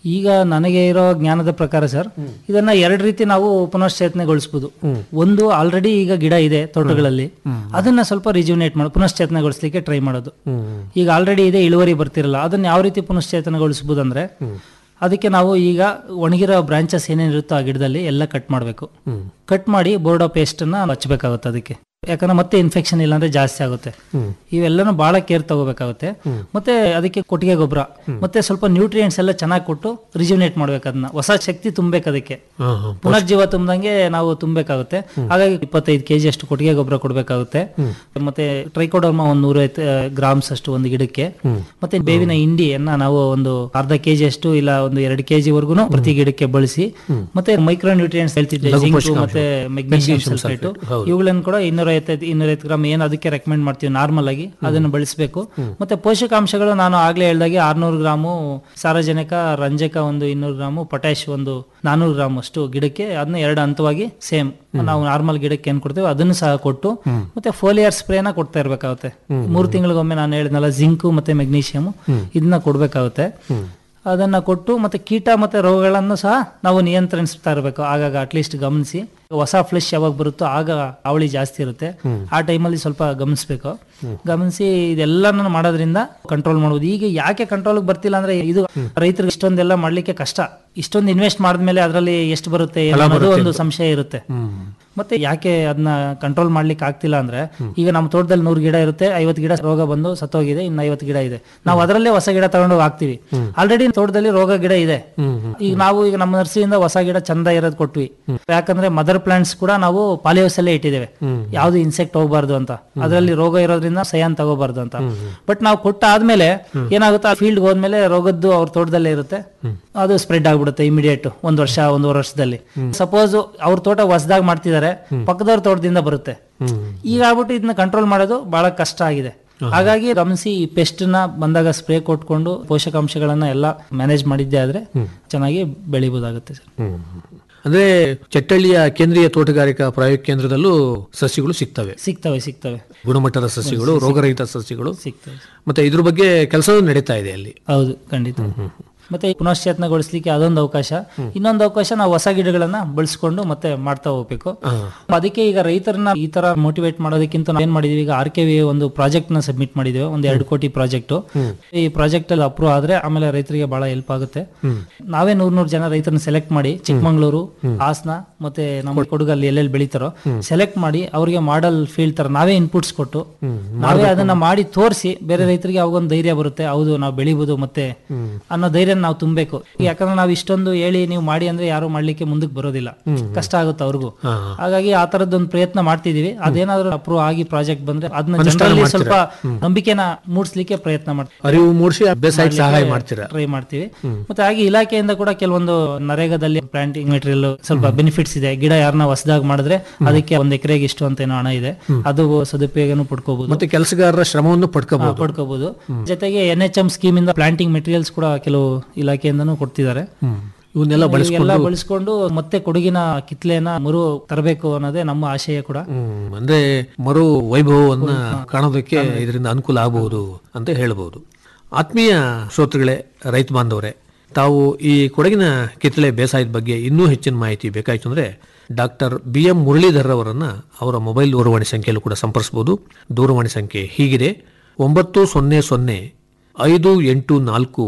ಈಗ ನನಗೆ ಇರೋ ಜ್ಞಾನದ ಪ್ರಕಾರ ಸರ್ ಇದನ್ನ ಎರಡು ರೀತಿ ನಾವು ಪುನಶ್ಚೇತನೆಗೊಳಿಸಬಹುದು ಒಂದು ಆಲ್ರೆಡಿ ಈಗ ಗಿಡ ಇದೆ ತೋಟಗಳಲ್ಲಿ ಅದನ್ನ ಸ್ವಲ್ಪ ರಿಜ್ಯೂನೇಟ್ ಮಾಡಿ ಪುನಶ್ಚೇತನೆಗೊಳಿಸ್ಲಿಕ್ಕೆ ಟ್ರೈ ಮಾಡೋದು ಈಗ ಆಲ್ರೆಡಿ ಇದೆ ಇಳುವರಿ ಬರ್ತಿರಲ್ಲ ಅದನ್ನ ಯಾವ ರೀತಿ ಪುನಶ್ಚೇತನಗೊಳಿಸಬಹುದು ಅಂದ್ರೆ ಅದಕ್ಕೆ ನಾವು ಈಗ ಒಣಗಿರೋ ಬ್ರಾಂಚಸ್ ಏನೇನಿರುತ್ತೋ ಆ ಗಿಡದಲ್ಲಿ ಎಲ್ಲ ಕಟ್ ಮಾಡಬೇಕು ಕಟ್ ಮಾಡಿ ಬೋರ್ಡೋ ಪೇಸ್ಟ್ ಅನ್ನ ಹಚ್ಚಬೇಕಾಗುತ್ತೆ ಅದಕ್ಕೆ ಯಾಕಂದ್ರೆ ಮತ್ತೆ ಇನ್ಫೆಕ್ಷನ್ ಇಲ್ಲ ಅಂದ್ರೆ ಜಾಸ್ತಿ ಆಗುತ್ತೆ ಇವೆಲ್ಲನೂ ಬಹಳ ಕೇರ್ ತಗೋಬೇಕಾಗುತ್ತೆ ಮತ್ತೆ ಅದಕ್ಕೆ ಕೊಟ್ಟಿಗೆ ಗೊಬ್ಬರ ಮತ್ತೆ ಸ್ವಲ್ಪ ನ್ಯೂಟ್ರಿಯೆಂಟ್ಸ್ ಎಲ್ಲ ಚೆನ್ನಾಗಿ ಕೊಟ್ಟು ರಿಜ್ಯೂನೇಟ್ ಮಾಡ್ಬೇಕು ಅದನ್ನ ಹೊಸ ಶಕ್ತಿ ತುಂಬಬೇಕು ಅದಕ್ಕೆ ಪುನರ್ಜೀವ ತುಂಬದಂಗೆ ನಾವು ತುಂಬಬೇಕಾಗುತ್ತೆ ಹಾಗಾಗಿ ಇಪ್ಪತ್ತೈದು ಕೆಜಿ ಅಷ್ಟು ಕೊಟ್ಟಿಗೆ ಗೊಬ್ಬರ ಕೊಡಬೇಕಾಗುತ್ತೆ ಮತ್ತೆ ಟ್ರೈಕೋಡರ್ಮ ಒಂದು ನೂರೈವತ್ತು ಗ್ರಾಮ್ಸ್ ಅಷ್ಟು ಒಂದು ಗಿಡಕ್ಕೆ ಮತ್ತೆ ಬೇವಿನ ಹಿಂಡಿಯನ್ನ ನಾವು ಒಂದು ಅರ್ಧ ಕೆಜಿ ಅಷ್ಟು ಇಲ್ಲ ಒಂದು ಎರಡು ಕೆಜಿ ವರ್ಗುನು ಪ್ರತಿ ಗಿಡಕ್ಕೆ ಬಳಸಿ ಮತ್ತೆ ಮೈಕ್ರೋ ನ್ಯೂಟ್ರಿಯೆಂಟ್ಸ್ ಹೇಳ್ತಿದ್ದೆ ಲಘು ಜಿಂಕ್ ಪೋಷಕಾಂಶ. ಮತ್ತೆ ಮೆಗ್ನೀಷಿಯಂ Magnesium ಸಲ್ಫೇಟ್ sulfate, ಹೌದು. ಇವುಗಳನ್ನು ಕೂಡ ಇನ್ನೂರ ಐವತ್ತೈದು ಇನ್ನೂರ ಐವತ್ತು ಗ್ರಾಮ್ ಏನು ಅದಕ್ಕೆ ರೆಕಮೆಂಡ್ ಮಾಡ್ತೀವಿ ನಾರ್ಮಲ್ ಆಗಿ ಅದನ್ನು ಬಳಸಬೇಕು ಮತ್ತೆ ಪೋಷಕಾಂಶಗಳು ನಾನು ಆಗ್ಲೇ ಹೇಳ್ದಾಗೆ ಆರ್ನೂರು ಗ್ರಾಮು ಸಾರಜನಕ ರಂಜಕ ಒಂದು ಇನ್ನೂರು ಗ್ರಾಮು ಪೊಟ್ಯಾಶ್ ಒಂದು ನಾನೂರು ಗ್ರಾಮ್ ಅಷ್ಟು ಗಿಡಕ್ಕೆ ಅದನ್ನ ಎರಡು ಹಂತವಾಗಿ ಸೇಮ್ ನಾವು ನಾರ್ಮಲ್ ಗಿಡಕ್ಕೆ ಏನ್ ಕೊಡ್ತೇವೆ ಅದನ್ನು ಸಹ ಕೊಟ್ಟು ಮತ್ತೆ ಫೋಲಿಯರ್ ಸ್ಪ್ರೇನ ಕೊಡ್ತಾ ಇರ್ಬೇಕಾಗುತ್ತೆ ಮೂರು ತಿಂಗಳಿಗೊಮ್ಮೆ ನಾನು ಹೇಳಿದ್ನಲ್ಲ ಜಿಂಕು ಮತ್ತೆ ಮೆಗ್ನೀಷಿಯಂ ಇದನ್ನ ಕೊಡ್ಬೇಕಾಗುತ್ತೆ ಅದನ್ನ ಕೊಟ್ಟು ಮತ್ತೆ ಕೀಟ ಮತ್ತೆ ರೋಗಗಳನ್ನು ಸಹ ನಾವು ನಿಯಂತ್ರಿಸ್ತಾ ಇರಬೇಕು ಆಗಾಗ ಅಟ್ಲೀಸ್ಟ್ ಗಮನಿಸಿ ಹೊಸ ಫ್ಲೆಶ್ ಯಾವಾಗ ಬರುತ್ತೋ ಆಗ ಅವಳಿ ಜಾಸ್ತಿ ಇರುತ್ತೆ ಆ ಟೈಮಲ್ಲಿ ಸ್ವಲ್ಪ ಗಮನಿಸ್ಬೇಕು ಗಮನಿಸಿ ಇದೆಲ್ಲನೂ ಮಾಡೋದ್ರಿಂದ ಕಂಟ್ರೋಲ್ ಮಾಡ್ಬೋದು ಈಗ ಯಾಕೆ ಕಂಟ್ರೋಲ್ ಬರ್ತಿಲ್ಲ ಅಂದ್ರೆ ಇದು ರೈತರಿಗೆ ಇಷ್ಟೊಂದೆಲ್ಲ ಮಾಡ್ಲಿಕ್ಕೆ ಕಷ್ಟ ಇಷ್ಟೊಂದು ಇನ್ವೆಸ್ಟ್ ಮಾಡಿದ್ಮೇಲೆ ಅದರಲ್ಲಿ ಎಷ್ಟು ಬರುತ್ತೆ ಏನು ಅನ್ನೋದು ಒಂದು ಸಂಶಯ ಇರುತ್ತೆ ಮತ್ತೆ ಯಾಕೆ ಅದನ್ನ ಕಂಟ್ರೋಲ್ ಮಾಡ್ಲಿಕ್ಕೆ ಆಗ್ತಿಲ್ಲ ಅಂದ್ರೆ ಈಗ ನಮ್ಮ ತೋಟದಲ್ಲಿ ನೂರು ಗಿಡ ಇರುತ್ತೆ ಐವತ್ತು ಗಿಡ ರೋಗ ಬಂದು ಸತ್ತೋಗಿದೆ ಇನ್ನು ಐವತ್ತು ಗಿಡ ಇದೆ ನಾವು ಅದರಲ್ಲೇ ಹೊಸ ಗಿಡ ತಗೊಂಡು ಹಾಕ್ತಿವಿ ಆಲ್ರೆಡಿ ತೋಟದಲ್ಲಿ ರೋಗ ಗಿಡ ಇದೆ ಈಗ ನಾವು ಈಗ ನಮ್ಮ ನರ್ಸರಿಯಿಂದ ಹೊಸ ಗಿಡ ಚಂದ ಇರೋದು ಕೊಟ್ವಿ ಯಾಕಂದ್ರೆ ಮದರ್ ಪ್ಲಾಂಟ್ಸ್ ಕೂಡ ನಾವು ಪಾಲಿಹೌಸ್ ಅಲ್ಲೇ ಇಟ್ಟಿದ್ದೇವೆ ಯಾವ್ದು ಇನ್ಸೆಕ್ಟ್ ಹೋಗ್ಬಾರ್ದು ಅಂತ ಅದರಲ್ಲಿ ರೋಗ ಇರೋದ್ರಿಂದ ಸಯಾನ್ ತಗೋಬಾರ್ದು ಅಂತ ಬಟ್ ನಾವು ಕೊಟ್ಟ ಆದ್ಮೇಲೆ ಏನಾಗುತ್ತೆ ಆ ಫೀಲ್ಡ್ ಹೋದ್ಮೇಲೆ ರೋಗದ್ದು ಅವ್ರ ತೋಟದಲ್ಲೇ ಇರುತ್ತೆ ಅದು ಸ್ಪ್ರೆಡ್ ಆಗ್ಬಿಡುತ್ತೆ ಇಮಿಡಿಯೇಟ್ ಒಂದ್ ವರ್ಷ ಒಂದೂವರೆ ವರ್ಷದಲ್ಲಿ ಸಪೋಸ್ ಅವ್ರ ತೋಟ ಹೊಸದಾಗಿ ಮಾಡ್ತಿದ್ದಾರೆ ಪಕ್ಕದವ್ರ ತೋಟದಿಂದ ಬರುತ್ತೆ ಈಗ ಆಗ್ಬಿಟ್ಟು ಇದನ್ನ ಕಂಟ್ರೋಲ್ ಮಾಡೋದು ಬಹಳ ಕಷ್ಟ ಆಗಿದೆ ಹಾಗಾಗಿ ಗಮನಿಸಿ ಈ ಪೆಸ್ಟ್ ನ ಬಂದಾಗ ಸ್ಪ್ರೇ ಕೊಟ್ಕೊಂಡು ಪೋಷಕಾಂಶಗಳನ್ನ ಎಲ್ಲ ಮ್ಯಾನೇಜ್ ಮಾಡಿದ್ದೆ ಆದ್ರೆ ಚೆನ್ನಾಗಿ ಬೆಳಿಬಹುದಾಗುತ್ತೆ ಸರ್ ಅಂದ್ರೆ ಚಟ್ಟಳ್ಳಿಯ ಕೇಂದ್ರೀಯ ತೋಟಗಾರಿಕಾ ಪ್ರಾಯೋಗಿಕ ಕೇಂದ್ರದಲ್ಲೂ ಸಸ್ಯಗಳು ಸಿಗ್ತವೆ ಸಿಗ್ತವೆ ಸಿಗ್ತವೆ ಗುಣಮಟ್ಟದ ಸಸ್ಯಗಳು ರೋಗರಹಿತ ಸಸ್ಯಗಳು ಸಿಗ್ತವೆ ಮತ್ತೆ ಇದ್ರ ಬಗ್ಗೆ ಕೆಲಸ ನಡೀತಾ ಇದೆ ಅಲ್ಲಿ ಹೌದು ಖಂಡಿತ ಮತ್ತೆ ಪುನಶ್ಚೇತನಗೊಳಿಸ್ಲಿಕ್ಕೆ ಅದೊಂದು ಅವಕಾಶ ಇನ್ನೊಂದು ಅವಕಾಶ ನಾವು ಹೊಸ ಗಿಡಗಳನ್ನ ಬಳಸ್ಕೊಂಡು ಮತ್ತೆ ಮಾಡ್ತಾ ಹೋಗ್ಬೇಕು ಅದಕ್ಕೆ ಈಗ ರೈತರನ್ನ ಈ ತರ ಮೋಟಿವೇಟ್ ಮಾಡೋದಕ್ಕಿಂತ ನಾವು ಏನ್ ಮಾಡಿದೀವಿ ಈಗ ಆರ್ ಕೆ ವಿ ಒಂದು ಪ್ರಾಜೆಕ್ಟ್ ನ ಸಬ್ಮಿಟ್ ಮಾಡಿದ್ದೇವೆ ಒಂದು ಎರಡು ಕೋಟಿ ಪ್ರಾಜೆಕ್ಟ್ ಈ ಪ್ರಾಜೆಕ್ಟ್ ಅಲ್ಲಿ ಅಪ್ರೂವ್ ಆದ್ರೆ ಆಮೇಲೆ ರೈತರಿಗೆ ಬಹಳ ಹೆಲ್ಪ್ ಆಗುತ್ತೆ ನಾವೇ ನೂರ್ ನೂರ್ ಜನ ರೈತರನ್ನ ಸೆಲೆಕ್ಟ್ ಮಾಡಿ ಚಿಕ್ಕಮಂಗ್ಳೂರು ಹಾಸನ ಮತ್ತೆ ನಮ್ಮ ಕೊಡಗಲ್ಲಿ ಎಲ್ಲೆಲ್ಲಿ ಬೆಳಿತಾರೋ ಸೆಲೆಕ್ಟ್ ಮಾಡಿ ಅವ್ರಿಗೆ ಮಾಡಲ್ ಫೀಲ್ಡ್ ತರ ನಾವೇ ಇನ್ಪುಟ್ಸ್ ಕೊಟ್ಟು ನಾವೇ ಅದನ್ನ ಮಾಡಿ ತೋರಿಸಿ ಬೇರೆ ರೈತರಿಗೆ ಅವಾಗೊಂದು ಧೈರ್ಯ ಬರುತ್ತೆ ಹೌದು ನಾವು ಬೆಳಿಬಹುದು ಮತ್ತೆ ಅನ್ನೋ ಧೈರ್ಯ ನಾವು ತುಂಬಬೇಕು ಯಾಕಂದ್ರೆ ನಾವು ಇಷ್ಟೊಂದು ಹೇಳಿ ನೀವು ಮಾಡಿ ಅಂದ್ರೆ ಯಾರು ಮಾಡ್ಲಿಕ್ಕೆ ಮುಂದಕ್ಕೆ ಬರೋದಿಲ್ಲ ಕಷ್ಟ ಆಗುತ್ತೆ ಅವ್ರಿಗೂ ಹಾಗಾಗಿ ಆ ತರದೊಂದು ಪ್ರಯತ್ನ ಮಾಡ್ತಿದೀವಿ ಅದೇನಾದ್ರೂ ಅಪ್ರೂವ್ ಆಗಿ ಪ್ರಾಜೆಕ್ಟ್ ಬಂದ್ರೆ ಅದನ್ನ ಜನರಲ್ಲಿ ಸ್ವಲ್ಪ ನಂಬಿಕೆನ ಮೂಡಿಸ್ಲಿಕ್ಕೆ ಪ್ರಯತ್ನ ಮಾಡ್ತೀವಿ ಅರಿವು ಮೂಡಿಸಿ ಬೇಸಾಯಕ್ಕೆ ಸಹಾಯ ಮಾಡ್ತೀರಾ ಟ್ರೈ ಮಾಡ್ತೀವಿ ಮತ್ತೆ ಹಾಗೆ ಇಲಾಖೆಯಿಂದ ಕೂಡ ಕೆಲವೊಂದು ನರೇಗಾದಲ್ಲಿ ಪ್ಲಾಂಟಿಂಗ್ ಮೆಟೀರಿಯಲ್ ಸ್ವಲ್ಪ ಬೆನಿಫಿಟ್ಸ್ ಇದೆ ಗಿಡ ಯಾರನ್ನ ಹೊಸದಾಗಿ ಮಾಡಿದ್ರೆ ಅದಕ್ಕೆ ಒಂದ್ ಎಕರೆಗೆ ಇಷ್ಟು ಅಂತ ಏನೋ ಹಣ ಇದೆ ಅದು ಸದುಪಯೋಗನೂ ಪಡ್ಕೋಬಹುದು ಮತ್ತೆ ಕೆಲಸಗಾರರ ಶ್ರಮವನ್ನು ಪಡ್ಕೋಬಹುದು ಪಡ್ಕೋಬಹುದು ಜೊತೆಗೆ ಎನ್ ಎಚ್ ಎಂ ಸ್ಕೀಮ್ ಇಂದ ಪ್ಲಾಂಟಿಂಗ್ ಮೆಟೀರಿಯಲ್ಸ್ ಕೂಡ ಕೆಲವು ಇಲಾಖೆಯಿಂದನೂ ಕೊಡ್ತಿದ್ದಾರೆ ಇವನ್ನೆಲ್ಲ ಇವೆಲ್ಲ ಬಳಸ್ಕೊಂಡು ಬಳಸ್ಕೊಂಡು ಮತ್ತೆ ಕೊಡಗಿನ ಕಿತ್ಲೆನ ಮರು ತರಬೇಕು ಅನ್ನೋದೇ ನಮ್ಮ ಆಶಯ ಕೂಡ ಹ್ಮ್, ಅಂದ್ರೆ ಮರು ವೈಭವವನ್ನ ಕಾಣೋದಕ್ಕೆ ಇದರಿಂದ ಅನುಕೂಲ ಆಗಬಹುದು ಅಂತ ಹೇಳಬಹುದು ಆತ್ಮೀಯ ಶ್ರೋತೃಗಳೇ ರೈತ ಬಾಂಧವರೇ ತಾವು ಈ ಕೊಡಗಿನ ಕಿತ್ತಳೆ ಬೇಸಾಯದ ಬಗ್ಗೆ ಇನ್ನೂ ಹೆಚ್ಚಿನ ಮಾಹಿತಿ ಬೇಕಾಯಿತು ಅಂದ್ರೆ ಡಾಕ್ಟರ್ ಬಿ ಎಂ ಮುರಳೀಧರ್ ಅವರನ್ನ ಅವರ ಮೊಬೈಲ್ ದೂರವಾಣಿ ಸಂಖ್ಯೆಯಲ್ಲೂ ಕೂಡ ಸಂಪರ್ಸಬಹುದು ದೂರವಾಣಿ ಸಂಖ್ಯೆ ಹೀಗಿದೆ ಒಂಬತ್ತು ಸೊನ್ನೆ ಸೊನ್ನೆ ಐದು ಎಂಟು ನಾಲ್ಕು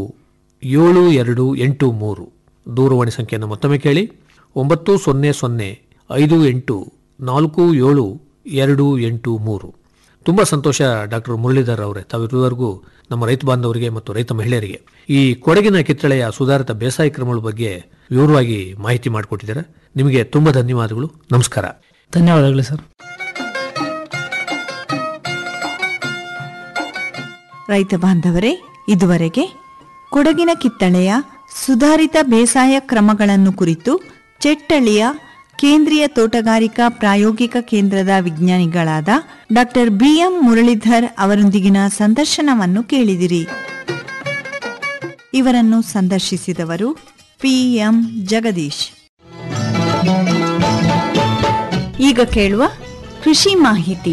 ಏಳು ಎರಡು ಎಂಟು ಮೂರು ದೂರವಾಣಿ ಸಂಖ್ಯೆಯನ್ನು ಮತ್ತೊಮ್ಮೆ ಕೇಳಿ ಒಂಬತ್ತು ಸೊನ್ನೆ ಸೊನ್ನೆ ಐದು ಎಂಟು ನಾಲ್ಕು ಏಳು ಎರಡು ಎಂಟು ಮೂರು ತುಂಬ ಸಂತೋಷ ಡಾಕ್ಟರ್ ಮುರಳೀಧರ್ ಅವರೇ ತಾವಿರುವವರೆಗೂ ನಮ್ಮ ರೈತ ಬಾಂಧವರಿಗೆ ಮತ್ತು ರೈತ ಮಹಿಳೆಯರಿಗೆ ಈ ಕೊಡಗಿನ ಕಿತ್ತಳೆಯ ಸುಧಾರಿತ ಬೇಸಾಯ ಕ್ರಮಗಳ ಬಗ್ಗೆ ವಿವರವಾಗಿ ಮಾಹಿತಿ ಮಾಡಿಕೊಟ್ಟಿದ್ದಾರೆ ನಿಮಗೆ ತುಂಬ ಧನ್ಯವಾದಗಳು ನಮಸ್ಕಾರ ಧನ್ಯವಾದಗಳು ಸರ್ ರೈತ ಬಾಂಧವರೇ ಇದುವರೆಗೆ ಕೊಡಗಿನ ಕಿತ್ತಳೆಯ ಸುಧಾರಿತ ಬೇಸಾಯ ಕ್ರಮಗಳನ್ನು ಕುರಿತು ಚೆಟ್ಟಳಿಯ ಕೇಂದ್ರೀಯ ತೋಟಗಾರಿಕಾ ಪ್ರಾಯೋಗಿಕ ಕೇಂದ್ರದ ವಿಜ್ಞಾನಿಗಳಾದ ಡಾಕ್ಟರ್ ಬಿಎಂ ಮುರಳೀಧರ್ ಅವರೊಂದಿಗಿನ ಸಂದರ್ಶನವನ್ನು ಕೇಳಿದಿರಿ ಇವರನ್ನು ಸಂದರ್ಶಿಸಿದವರು ಪಿಎಂ ಜಗದೀಶ್ ಈಗ ಕೇಳುವ ಕೃಷಿ ಮಾಹಿತಿ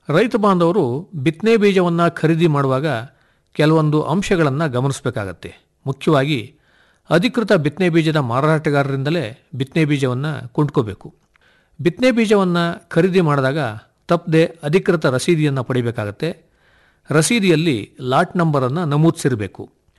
ರೈತ ಬಾಂಧವರು ಬಿತ್ತನೆ ಬೀಜವನ್ನು ಖರೀದಿ ಮಾಡುವಾಗ ಕೆಲವೊಂದು ಅಂಶಗಳನ್ನು ಗಮನಿಸಬೇಕಾಗತ್ತೆ ಮುಖ್ಯವಾಗಿ ಅಧಿಕೃತ ಬಿತ್ತನೆ ಬೀಜದ ಮಾರಾಟಗಾರರಿಂದಲೇ ಬಿತ್ತನೆ ಬೀಜವನ್ನು ಕೊಂಡ್ಕೋಬೇಕು ಬಿತ್ತನೆ ಬೀಜವನ್ನು ಖರೀದಿ ಮಾಡಿದಾಗ ತಪ್ಪದೆ ಅಧಿಕೃತ ರಸೀದಿಯನ್ನು ಪಡಿಬೇಕಾಗತ್ತೆ ರಸೀದಿಯಲ್ಲಿ ಲಾಟ್ ನಂಬರನ್ನು ನಮೂದಿಸಿರಬೇಕು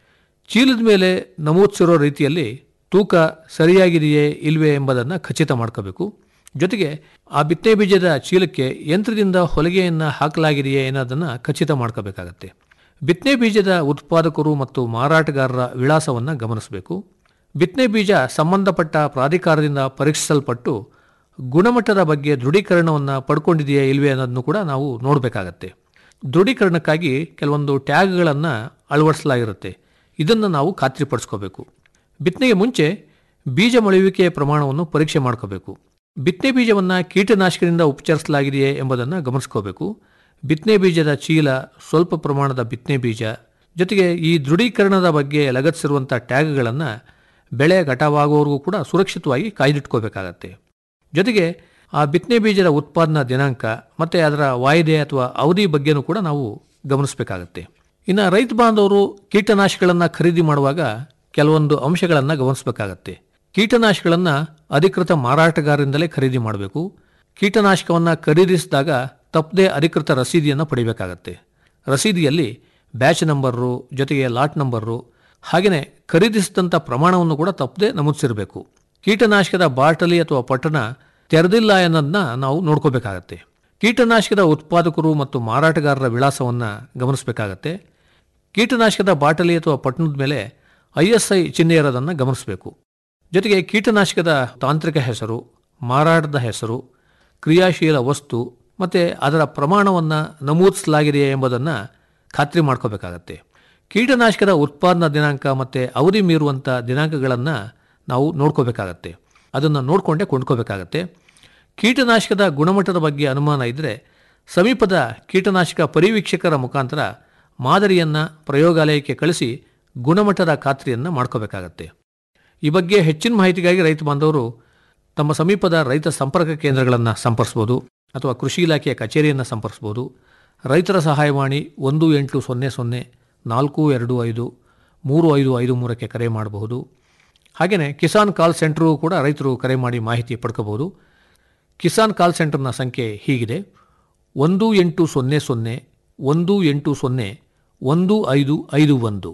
ಚೀಲದ ಮೇಲೆ ನಮೂದಿಸಿರೋ ರೀತಿಯಲ್ಲಿ ತೂಕ ಸರಿಯಾಗಿದೆಯೇ ಇಲ್ವೇ ಎಂಬುದನ್ನು ಖಚಿತ ಮಾಡ್ಕೋಬೇಕು ಜೊತೆಗೆ ಆ ಬಿತ್ತನೆ ಬೀಜದ ಚೀಲಕ್ಕೆ ಯಂತ್ರದಿಂದ ಹೊಲಿಗೆಯನ್ನು ಹಾಕಲಾಗಿದೆಯೇ ಅನ್ನೋದನ್ನು ಖಚಿತ ಮಾಡ್ಕೋಬೇಕಾಗತ್ತೆ ಬಿತ್ತನೆ ಬೀಜದ ಉತ್ಪಾದಕರು ಮತ್ತು ಮಾರಾಟಗಾರರ ವಿಳಾಸವನ್ನು ಗಮನಿಸಬೇಕು ಬಿತ್ತನೆ ಬೀಜ ಸಂಬಂಧಪಟ್ಟ ಪ್ರಾಧಿಕಾರದಿಂದ ಪರೀಕ್ಷಿಸಲ್ಪಟ್ಟು ಗುಣಮಟ್ಟದ ಬಗ್ಗೆ ದೃಢೀಕರಣವನ್ನು ಪಡ್ಕೊಂಡಿದೆಯೇ ಇಲ್ವೇ ಅನ್ನೋದನ್ನು ಕೂಡ ನಾವು ನೋಡಬೇಕಾಗತ್ತೆ ದೃಢೀಕರಣಕ್ಕಾಗಿ ಕೆಲವೊಂದು ಟ್ಯಾಗ್ಗಳನ್ನು ಅಳವಡಿಸಲಾಗಿರುತ್ತೆ ಇದನ್ನು ನಾವು ಖಾತ್ರಿಪಡಿಸ್ಕೋಬೇಕು ಬಿತ್ತನೆಗೆ ಮುಂಚೆ ಬೀಜ ಮೊಳೆಯುವಿಕೆಯ ಪ್ರಮಾಣವನ್ನು ಪರೀಕ್ಷೆ ಮಾಡ್ಕೋಬೇಕು ಬಿತ್ತನೆ ಬೀಜವನ್ನು ಕೀಟನಾಶಕದಿಂದ ಉಪಚರಿಸಲಾಗಿದೆಯೇ ಎಂಬುದನ್ನು ಗಮನಿಸ್ಕೋಬೇಕು ಬಿತ್ತನೆ ಬೀಜದ ಚೀಲ ಸ್ವಲ್ಪ ಪ್ರಮಾಣದ ಬಿತ್ತನೆ ಬೀಜ ಜೊತೆಗೆ ಈ ದೃಢೀಕರಣದ ಬಗ್ಗೆ ಲಗತ್ತಿಸಿರುವಂಥ ಟ್ಯಾಗ್ಗಳನ್ನು ಬೆಳೆ ಘಟವಾಗುವವರೆಗೂ ಕೂಡ ಸುರಕ್ಷಿತವಾಗಿ ಕಾಯ್ದಿಟ್ಕೋಬೇಕಾಗತ್ತೆ ಜೊತೆಗೆ ಆ ಬಿತ್ತನೆ ಬೀಜದ ಉತ್ಪಾದನಾ ದಿನಾಂಕ ಮತ್ತು ಅದರ ವಾಯ್ದೆ ಅಥವಾ ಅವಧಿ ಬಗ್ಗೆನೂ ಕೂಡ ನಾವು ಗಮನಿಸಬೇಕಾಗತ್ತೆ ಇನ್ನು ರೈತ ಬಾಂಧವರು ಕೀಟನಾಶಕಗಳನ್ನು ಖರೀದಿ ಮಾಡುವಾಗ ಕೆಲವೊಂದು ಅಂಶಗಳನ್ನು ಗಮನಿಸಬೇಕಾಗತ್ತೆ ಕೀಟನಾಶಕಗಳನ್ನು ಅಧಿಕೃತ ಮಾರಾಟಗಾರರಿಂದಲೇ ಖರೀದಿ ಮಾಡಬೇಕು ಕೀಟನಾಶಕವನ್ನು ಖರೀದಿಸಿದಾಗ ತಪ್ಪದೇ ಅಧಿಕೃತ ರಸೀದಿಯನ್ನು ಪಡಿಬೇಕಾಗತ್ತೆ ರಸೀದಿಯಲ್ಲಿ ಬ್ಯಾಚ್ ನಂಬರು ಜೊತೆಗೆ ಲಾಟ್ ನಂಬರು ಹಾಗೆಯೇ ಖರೀದಿಸಿದಂಥ ಪ್ರಮಾಣವನ್ನು ಕೂಡ ತಪ್ಪದೆ ನಮೂದಿಸಿರಬೇಕು ಕೀಟನಾಶಕದ ಬಾಟಲಿ ಅಥವಾ ಪಟ್ಟಣ ತೆರೆದಿಲ್ಲ ಅನ್ನೋದನ್ನ ನಾವು ನೋಡ್ಕೋಬೇಕಾಗತ್ತೆ ಕೀಟನಾಶಕದ ಉತ್ಪಾದಕರು ಮತ್ತು ಮಾರಾಟಗಾರರ ವಿಳಾಸವನ್ನು ಗಮನಿಸಬೇಕಾಗತ್ತೆ ಕೀಟನಾಶಕದ ಬಾಟಲಿ ಅಥವಾ ಪಟ್ಟಣದ ಮೇಲೆ ಐ ಎಸ್ ಐ ಚಿಹ್ನೆ ಇರೋದನ್ನು ಗಮನಿಸಬೇಕು ಜೊತೆಗೆ ಕೀಟನಾಶಕದ ತಾಂತ್ರಿಕ ಹೆಸರು ಮಾರಾಟದ ಹೆಸರು ಕ್ರಿಯಾಶೀಲ ವಸ್ತು ಮತ್ತು ಅದರ ಪ್ರಮಾಣವನ್ನು ನಮೂದಿಸಲಾಗಿದೆಯೇ ಎಂಬುದನ್ನು ಖಾತ್ರಿ ಮಾಡ್ಕೋಬೇಕಾಗತ್ತೆ ಕೀಟನಾಶಕದ ಉತ್ಪಾದನಾ ದಿನಾಂಕ ಮತ್ತು ಅವಧಿ ಮೀರುವಂಥ ದಿನಾಂಕಗಳನ್ನು ನಾವು ನೋಡ್ಕೋಬೇಕಾಗತ್ತೆ ಅದನ್ನು ನೋಡಿಕೊಂಡೇ ಕೊಂಡ್ಕೋಬೇಕಾಗತ್ತೆ ಕೀಟನಾಶಕದ ಗುಣಮಟ್ಟದ ಬಗ್ಗೆ ಅನುಮಾನ ಇದ್ದರೆ ಸಮೀಪದ ಕೀಟನಾಶಕ ಪರಿವೀಕ್ಷಕರ ಮುಖಾಂತರ ಮಾದರಿಯನ್ನು ಪ್ರಯೋಗಾಲಯಕ್ಕೆ ಕಳಿಸಿ ಗುಣಮಟ್ಟದ ಖಾತ್ರಿಯನ್ನು ಮಾಡ್ಕೋಬೇಕಾಗತ್ತೆ ಈ ಬಗ್ಗೆ ಹೆಚ್ಚಿನ ಮಾಹಿತಿಗಾಗಿ ರೈತ ಬಾಂಧವರು ತಮ್ಮ ಸಮೀಪದ ರೈತ ಸಂಪರ್ಕ ಕೇಂದ್ರಗಳನ್ನು ಸಂಪರ್ಸ್ಬೋದು ಅಥವಾ ಕೃಷಿ ಇಲಾಖೆಯ ಕಚೇರಿಯನ್ನು ಸಂಪರ್ಸ್ಬೋದು ರೈತರ ಸಹಾಯವಾಣಿ ಒಂದು ಎಂಟು ಸೊನ್ನೆ ಸೊನ್ನೆ ನಾಲ್ಕು ಎರಡು ಐದು ಮೂರು ಐದು ಐದು ಮೂರಕ್ಕೆ ಕರೆ ಮಾಡಬಹುದು ಹಾಗೆಯೇ ಕಿಸಾನ್ ಕಾಲ್ ಸೆಂಟ್ರೂ ಕೂಡ ರೈತರು ಕರೆ ಮಾಡಿ ಮಾಹಿತಿ ಪಡ್ಕೋಬಹುದು ಕಿಸಾನ್ ಕಾಲ್ ಸೆಂಟರ್ನ ಸಂಖ್ಯೆ ಹೀಗಿದೆ ಒಂದು ಎಂಟು ಸೊನ್ನೆ ಸೊನ್ನೆ ಒಂದು ಎಂಟು ಸೊನ್ನೆ ಒಂದು ಐದು ಐದು ಒಂದು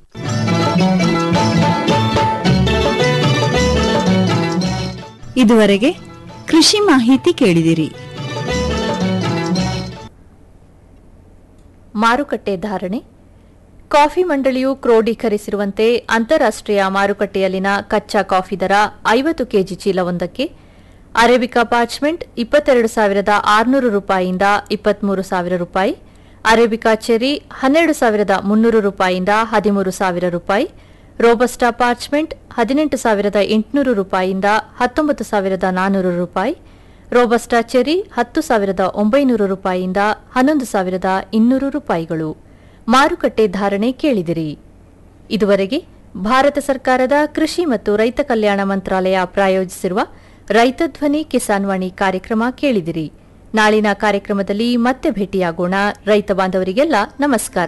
ಇದುವರೆಗೆ ಕೃಷಿ ಮಾಹಿತಿ ಕೇಳಿದಿರಿ ಮಾರುಕಟ್ಟೆ ಧಾರಣೆ ಕಾಫಿ ಮಂಡಳಿಯು ಕ್ರೋಢೀಕರಿಸಿರುವಂತೆ ಅಂತಾರಾಷ್ಟ್ರೀಯ ಮಾರುಕಟ್ಟೆಯಲ್ಲಿನ ಕಚ್ಚಾ ಕಾಫಿ ದರ ಐವತ್ತು ಕೆಜಿ ಚೀಲವೊಂದಕ್ಕೆ ಅರೇಬಿಕಾ ಪಾರ್ಚ್ಮೆಂಟ್ ಇಪ್ಪತ್ತೆರಡು ಸಾವಿರದ ಆರುನೂರು ರೂಪಾಯಿಯಿಂದ ಇಪ್ಪತ್ಮೂರು ಸಾವಿರ ರೂಪಾಯಿ ಅರೇಬಿಕಾ ಚೆರಿ ಹನ್ನೆರಡು ಸಾವಿರದ ಮುನ್ನೂರು ರೂಪಾಯಿಯಿಂದ ಹದಿಮೂರು ಸಾವಿರ ರೂಪಾಯಿ ರೋಬಸ್ಟಾ ಪಾರ್ಚ್ಮೆಂಟ್ ಹದಿನೆಂಟು ಸಾವಿರದ ಎಂಟುನೂರು ರೂಪಾಯಿಯಿಂದ ಹತ್ತೊಂಬತ್ತು ಸಾವಿರದ ನಾನ್ನೂರು ರೂಪಾಯಿ ರೋಬಸ್ಟಾ ಚೆರಿ ಹತ್ತು ಸಾವಿರದ ಒಂಬೈನೂರು ರೂಪಾಯಿಯಿಂದ ಹನ್ನೊಂದು ಸಾವಿರದ ಇನ್ನೂರು ರೂಪಾಯಿಗಳು ಮಾರುಕಟ್ಟೆ ಧಾರಣೆ ಕೇಳಿದಿರಿ ಇದುವರೆಗೆ ಭಾರತ ಸರ್ಕಾರದ ಕೃಷಿ ಮತ್ತು ರೈತ ಕಲ್ಯಾಣ ಮಂತ್ರಾಲಯ ಪ್ರಾಯೋಜಿಸಿರುವ ರೈತ ಧ್ವನಿ ಕಿಸಾನ್ ವಾಣಿ ಕಾರ್ಯಕ್ರಮ ಕೇಳಿದಿರಿ ನಾಳಿನ ಕಾರ್ಯಕ್ರಮದಲ್ಲಿ ಮತ್ತೆ ಭೇಟಿಯಾಗೋಣ ರೈತ ಬಾಂಧವರಿಗೆಲ್ಲ ನಮಸ್ಕಾರ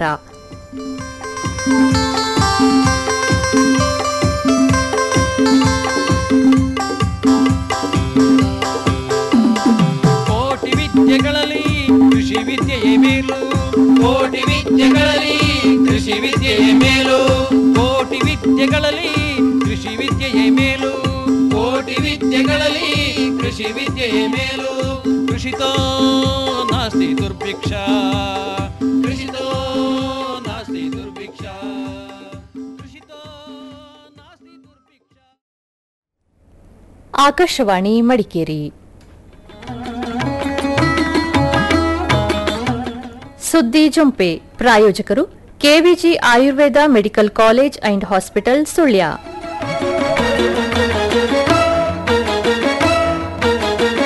ಕೋಟಿ ವಿದ್ಯೆಗಳಲ್ಲಿ ಕೃಷಿ ವಿದ್ಯೆಯೇ ಮೇಲು ಕೋಟಿ ವಿದ್ಯೆಗಳಲ್ಲಿ ಕೃಷಿ ವಿದ್ಯೆಯೇ ಮೇಲು ಕೋಟಿ ವಿದ್ಯೆಗಳಲ್ಲಿ ಕೃಷಿ ವಿದ್ಯೆಯೇ ಮೇಲು ಕೋಟಿ ವಿದ್ಯೆಗಳಲ್ಲಿ ಕೃಷಿ ವಿದ್ಯೆಯೇ ಮೇಲು ಕೃಷಿತೋ ನಾಸ್ತಿ ದುರ್ಭಿಕ್ಷ ಕೃಷಿತೋ ನಾಸ್ತಿ ದುರ್ಭಿಕ್ಷ ಕೃಷಿತೋ ನಾಸ್ತಿ ದುರ್ಭಿಕ್ಷ ಆಕಾಶವಾಣಿ ಮಡಿಕೇರಿ ಸುದ್ದಿ ಜೊಂಪೆ ಪ್ರಾಯೋಜಕರು KVG Ayurveda medical college and hospital Sullia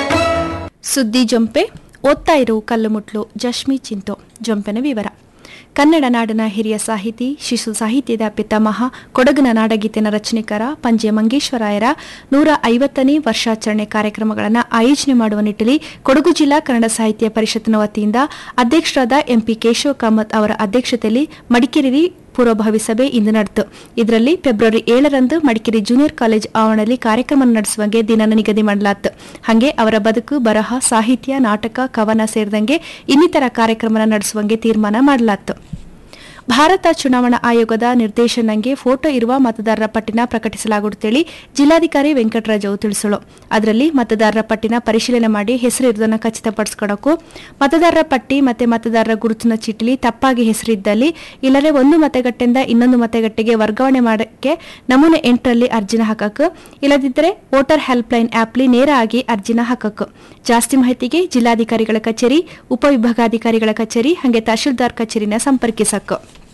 ಸುದ್ದಿ ಜಂಪೆ ಓದ್ತಾ ಇರು ಕಲ್ಲುಮುಟ್ಲು ಜಶ್ಮಿ ಚಿಂತು ಜಂಪೆನ ವಿವರ ಕನ್ನಡ ನಾಡಿನ ಹಿರಿಯ ಸಾಹಿತಿ ಶಿಶು ಸಾಹಿತ್ಯದ ಪಿತಾಮಹ ಕೊಡಗಿನ ನಾಡಗೀತೆನ ರಚನೆಕಾರ ಪಂಜೆ ಮಂಗೇಶ್ವರಾಯರ ನೂರ ಐವತ್ತನೇ ವರ್ಷಾಚರಣೆ ಕಾರ್ಯಕ್ರಮಗಳನ್ನು ಆಯೋಜನೆ ಮಾಡುವ ನಿಟ್ಟಿನಲ್ಲಿ ಕೊಡಗು ಜಿಲ್ಲಾ ಕನ್ನಡ ಸಾಹಿತ್ಯ ಪರಿಷತ್ನ ವತಿಯಿಂದ ಅಧ್ಯಕ್ಷರಾದ ಎಂಪಿ ಕೇಶವ ಕಾಮತ್ ಅವರ ಅಧ್ಯಕ್ಷತೆಯಲ್ಲಿ ಮಡಿಕೇರಿ ಪೂರ್ವಭಾವಿ ಸಭೆ ಇಂದು ನಡೆಯಿತು ಇದರಲ್ಲಿ ಫೆಬ್ರವರಿ ಏಳರಂದು ಮಡಿಕೇರಿ ಜೂನಿಯರ್ ಕಾಲೇಜ್ ಆವರಣದಲ್ಲಿ ಕಾರ್ಯಕ್ರಮ ನಡೆಸುವಂಗೆ ದಿನ ನಿಗದಿ ಮಾಡಲಾಯಿತು ಹಾಗೆ ಅವರ ಬದುಕು ಬರಹ ಸಾಹಿತ್ಯ ನಾಟಕ ಕವನ ಸೇರಿದಂಗೆ ಇನ್ನಿತರ ಕಾರ್ಯಕ್ರಮ ನಡೆಸುವಂಗೆ ತೀರ್ಮಾನ ಮಾಡಲಾಯಿತು ಭಾರತ ಚುನಾವಣಾ ಆಯೋಗದ ನಿರ್ದೇಶನಂಗೆ ಫೋಟೋ ಇರುವ ಮತದಾರರ ಪಟ್ಟಿನ ಪ್ರಕಟಿಸಲಾಗುತ್ತೇಳಿ ಜಿಲ್ಲಾಧಿಕಾರಿ ವೆಂಕಟರಾಜು ತಿಳಿಸಲು ಅದರಲ್ಲಿ ಮತದಾರರ ಪಟ್ಟಿನ ಪರಿಶೀಲನೆ ಮಾಡಿ ಹೆಸರಿರುವುದನ್ನು ಖಚಿತಪಡಿಸಿಕೊಳ್ಳಕ್ಕೂ ಮತದಾರರ ಪಟ್ಟಿ ಮತ್ತೆ ಮತದಾರರ ಗುರುತಿನ ಚೀಟಿಲಿ ತಪ್ಪಾಗಿ ಹೆಸರಿದ್ದಲ್ಲಿ ಇಲ್ಲದೆ ಒಂದು ಮತಗಟ್ಟೆಯಿಂದ ಇನ್ನೊಂದು ಮತಗಟ್ಟೆಗೆ ವರ್ಗಾವಣೆ ಮಾಡಕ್ಕೆ ನಮೂನೆ ಎಂಟರಲ್ಲಿ ಅರ್ಜಿನ ಹಾಕಕ್ಕೆ ಇಲ್ಲದಿದ್ದರೆ ವೋಟರ್ ಹೆಲ್ಪ್ಲೈನ್ ಆಪ್ಲಿ ನೇರ ಆಗಿ ಅರ್ಜಿನ ಹಾಕಕ್ಕೆ ಜಾಸ್ತಿ ಮಾಹಿತಿಗೆ ಜಿಲ್ಲಾಧಿಕಾರಿಗಳ ಕಚೇರಿ ಉಪವಿಭಾಗಾಧಿಕಾರಿಗಳ ಕಚೇರಿ ಹಾಗೆ ತಹಶೀಲ್ದಾರ್ ಕಚೇರಿನ ಸಂಪರ್ಕಿಸಕ್ಕೆ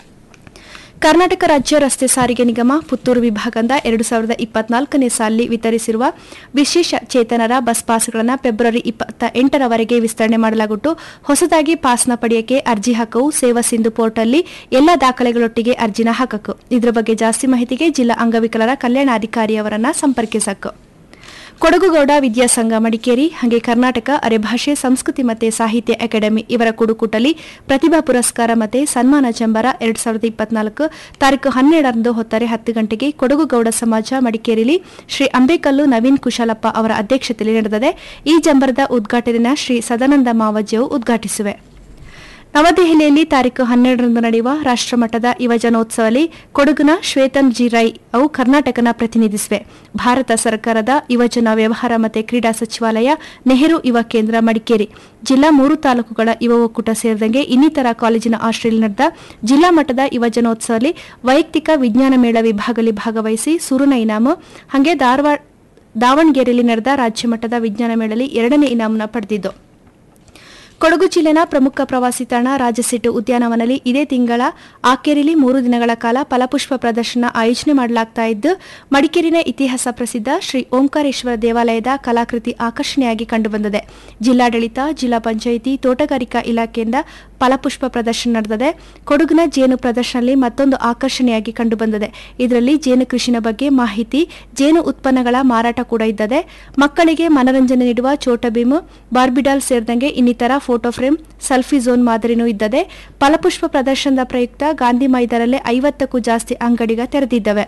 ಕರ್ನಾಟಕ ರಾಜ್ಯ ರಸ್ತೆ ಸಾರಿಗೆ ನಿಗಮ ಪುತ್ತೂರು ವಿಭಾಗದಿಂದ ಎರಡು ಸಾವಿರದ ಇಪ್ಪತ್ನಾಲ್ಕನೇ ಸಾಲಿ ವಿತರಿಸಿರುವ ವಿಶೇಷ ಚೇತನರ ಬಸ್ ಪಾಸ್ಗಳನ್ನು ಫೆಬ್ರವರಿ ಇಪ್ಪತ್ತ ಎಂಟರವರೆಗೆ ವಿಸ್ತರಣೆ ಮಾಡಲಾಗುಟ್ಟು ಹೊಸದಾಗಿ ಪಾಸ್ನ ಪಡೆಯಕ್ಕೆ ಅರ್ಜಿ ಹಾಕವು ಸೇವಾ ಸಿಂಧು ಪೋರ್ಟಲ್ಲಿ ಎಲ್ಲ ದಾಖಲೆಗಳೊಟ್ಟಿಗೆ ಅರ್ಜಿನ ಹಾಕಕು ಇದರ ಬಗ್ಗೆ ಜಾಸ್ತಿ ಮಾಹಿತಿಗೆ ಜಿಲ್ಲಾ ಅಂಗವಿಕಲರ ಕಲ್ಯಾಣಾಧಿಕಾರಿಯವರನ್ನ ಸಂಪರ್ಕಿಸಕು ಕೊಡಗುಗೌಡ ವಿದ್ಯಾಸಂಘ ಮಡಿಕೇರಿ ಹಾಗೆ ಕರ್ನಾಟಕ ಅರೆಭಾಷೆ ಸಂಸ್ಕೃತಿ ಮತ್ತು ಸಾಹಿತ್ಯ ಅಕಾಡೆಮಿ ಇವರ ಕುಡುಕುಟಲಿ ಪ್ರತಿಭಾ ಪುರಸ್ಕಾರ ಮತ್ತು ಸನ್ಮಾನ ಚಂಬರ ಎರಡ್ ಸಾವಿರದ ಇಪ್ಪತ್ನಾಲ್ಕು ತಾರೀಕು ಹನ್ನೆರಡರಂದು ಹೊತ್ತಾರೆ ಹತ್ತು ಗಂಟೆಗೆ ಕೊಡಗುಗೌಡ ಸಮಾಜ ಮಡಿಕೇರಿಲಿ ಶ್ರೀ ಅಂಬೇಕಲ್ಲು ನವೀನ್ ಕುಶಾಲಪ್ಪ ಅವರ ಅಧ್ಯಕ್ಷತೆಯಲ್ಲಿ ನಡೆದಿದೆ ಈ ಜಂಬರದ ಉದ್ಘಾಟನೆಯ ಶ್ರೀ ಸದಾನಂದ ಮಾವಜ್ಯವು ಉದ್ಘಾಟಿಸುವೆ ನವದೆಹಲಿಯಲ್ಲಿ ತಾರೀಕು ಹನ್ನೆರಡರಂದು ನಡೆಯುವ ರಾಷ್ಟ್ರಮಟ್ಟದ ಯುವಜನೋತ್ಸವದಲ್ಲಿ ಕೊಡಗಿನ ಶ್ವೇತನ್ ಜಿ ರೈ ಅವು ಕರ್ನಾಟಕನ ಪ್ರತಿನಿಧಿಸಿವೆ ಭಾರತ ಸರ್ಕಾರದ ಯುವಜನ ವ್ಯವಹಾರ ಮತ್ತು ಕ್ರೀಡಾ ಸಚಿವಾಲಯ ನೆಹರು ಯುವ ಕೇಂದ್ರ ಮಡಿಕೇರಿ ಜಿಲ್ಲಾ ಮೂರು ತಾಲೂಕುಗಳ ಯುವ ಒಕ್ಕೂಟ ಸೇರಿದಂಗೆ ಇನ್ನಿತರ ಕಾಲೇಜಿನ ಆಶ್ರಯಲ್ಲಿ ನಡೆದ ಜಿಲ್ಲಾ ಮಟ್ಟದ ಯುವಜನೋತ್ಸವದಲ್ಲಿ ವೈಯಕ್ತಿಕ ವಿಜ್ಞಾನ ಮೇಳ ವಿಭಾಗದಲ್ಲಿ ಭಾಗವಹಿಸಿ ಸುರುನ ಇನಾಮು ಹಾಗೆ ಧಾರವಾಡ ದಾವಣಗೆರೆಯಲ್ಲಿ ನಡೆದ ರಾಜ್ಯ ಮಟ್ಟದ ವಿಜ್ಞಾನ ಮೇಳದಲ್ಲಿ ಎರಡನೇ ಇನಾಮನ ಪಡೆದಿದ್ದು ಕೊಡಗು ಜಿಲ್ಲೆನ ಪ್ರಮುಖ ಪ್ರವಾಸಿ ತಾಣ ರಾಜಸಿಟ್ಟು ಉದ್ಯಾನವನದಲ್ಲಿ ಇದೇ ತಿಂಗಳ ಆಕೇರಿಲಿ ಮೂರು ದಿನಗಳ ಕಾಲ ಫಲಪುಷ್ಪ ಪ್ರದರ್ಶನ ಆಯೋಜನೆ ಮಾಡಲಾಗ್ತಾ ಇದ್ದು ಮಡಿಕೇರಿನ ಇತಿಹಾಸ ಪ್ರಸಿದ್ಧ ಶ್ರೀ ಓಂಕಾರೇಶ್ವರ ದೇವಾಲಯದ ಕಲಾಕೃತಿ ಆಕರ್ಷಣೆಯಾಗಿ ಕಂಡುಬಂದಿದೆ ಜಿಲ್ಲಾಡಳಿತ ಜಿಲ್ಲಾ ಪಂಚಾಯಿತಿ ತೋಟಗಾರಿಕಾ ಇಲಾಖೆಯಿಂದ ಫಲಪುಷ್ಪ ಪ್ರದರ್ಶನ ನಡೆದಿದೆ ಕೊಡಗಿನ ಜೇನು ಪ್ರದರ್ಶನದಲ್ಲಿ ಮತ್ತೊಂದು ಆಕರ್ಷಣೆಯಾಗಿ ಕಂಡುಬಂದಿದೆ ಇದರಲ್ಲಿ ಜೇನು ಕೃಷಿನ ಬಗ್ಗೆ ಮಾಹಿತಿ ಜೇನು ಉತ್ಪನ್ನಗಳ ಮಾರಾಟ ಕೂಡ ಇದ್ದದೆ ಮಕ್ಕಳಿಗೆ ಮನರಂಜನೆ ನೀಡುವ ಚೋಟಬೀಮು ಬಾರ್ಬಿಡಾಲ್ ಸೇರಿದಂಗೆ ಇನ್ನಿತರ ಫೋಟೋ ಫ್ರೇಮ್ ಸೆಲ್ಫಿ ಝೋನ್ ಮಾದರಿನೂ ಇದ್ದದೆ ಫಲಪುಷ್ಪ ಪ್ರದರ್ಶನದ ಪ್ರಯುಕ್ತ ಗಾಂಧಿ ಮೈದಾನಲ್ಲೇ ಐವತ್ತಕ್ಕೂ ಜಾಸ್ತಿ ಅಂಗಡಿಗ ತೆರೆದಿದ್ದವೆ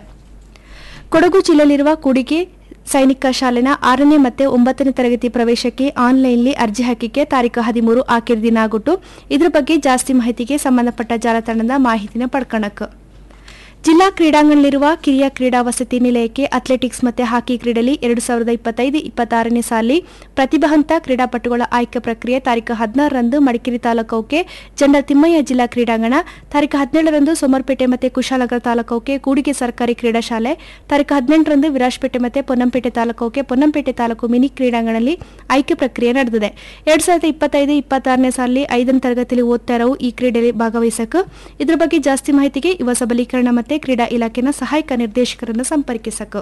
ಕೊಡಗು ಜಿಲ್ಲೆಯಲ್ಲಿರುವ ಕೂಡಿಗೆ ಸೈನಿಕ ಶಾಲೆನ ಆರನೇ ಮತ್ತೆ ಒಂಬತ್ತನೇ ತರಗತಿ ಪ್ರವೇಶಕ್ಕೆ ಆನ್ಲೈನ್ಲಿ ಅರ್ಜಿ ಹಾಕಿಕೆ ತಾರೀಕು ಹದಿಮೂರು ಆಖರಿ ದಿನ ಆಗಿಟ್ಟು ಇದ್ರ ಬಗ್ಗೆ ಜಾಸ್ತಿ ಮಾಹಿತಿಗೆ ಸಂಬಂಧಪಟ್ಟ ಜಾಲತಾಣದ ಮಾಹಿತಿನ ಪಡ್ಕಣಕ್ಕೆ ಜಿಲ್ಲಾ ಕ್ರೀಡಾಂಗಣದಲ್ಲಿರುವ ಕಿರಿಯ ಕ್ರೀಡಾ ವಸತಿ ನಿಲಯಕ್ಕೆ ಅಥ್ಲೆಟಿಕ್ಸ್ ಮತ್ತು ಹಾಕಿ ಕ್ರೀಡೆಯಲ್ಲಿ ಎರಡು ಸಾವಿರದ ಇಪ್ಪತ್ತೈದು ಇಪ್ಪತ್ತಾರನೇ ಸಾಲಿ ಪ್ರತಿಭಾವಂತ ಕ್ರೀಡಾಪಟುಗಳ ಆಯ್ಕೆ ಪ್ರಕ್ರಿಯೆ ತಾರೀಕು ಹದಿನಾರರಂದು ಮಡಿಕೇರಿ ತಾಲೂಕಕ್ಕೆ ಜನರಲ್ ತಿಮ್ಮಯ್ಯ ಜಿಲ್ಲಾ ಕ್ರೀಡಾಂಗಣ ತಾರೀಕು ಹದಿನೇಳರಂದು ಸೋಮರ್ಪೇಟೆ ಮತ್ತು ಕುಶಾಲನಗರ ತಾಲೂಕಕ್ಕೆ ಕೂಡಿಗೆ ಸರ್ಕಾರಿ ಕ್ರೀಡಾ ಶಾಲೆ ತಾರೀಕು ಹದಿನೆಂಟರಂದು ವಿರಾಜಪೇಟೆ ಮತ್ತು ಪೊನ್ನಂಪೇಟೆ ತಾಲೂಕಕ್ಕೆ ಪೊನ್ನಂಪೇಟೆ ತಾಲೂಕು ಮಿನಿ ಕ್ರೀಡಾಂಗಣದಲ್ಲಿ ಆಯ್ಕೆ ಪ್ರಕ್ರಿಯೆ ನಡೆದಿದೆ ಎರಡ್ ಸಾವಿರದ ಇಪ್ಪತ್ತೈದು ಇಪ್ಪತ್ತಾರನೇ ಸಾಲಿ ಐದನೇ ತರಗತಿಯಲ್ಲಿ ಓದ್ತಾ ಇರೋ ಈ ಕ್ರೀಡೆಯಲ್ಲಿ ಭಾಗವಹಿಸಕ್ಕೆ ಇದ್ರ ಬಗ್ಗೆ ಜಾಸ್ತಿ ಮಾಹಿತಿಗೆ ಯುವ ಸಬಲೀಕರಣ ಮತ್ತು ಕ್ರೀಡಾ ಇಲಾಖೆನ ಸಹಾಯಕ ನಿರ್ದೇಶಕರನ್ನು ಸಂಪರ್ಕಿಸಕ್ಕೆ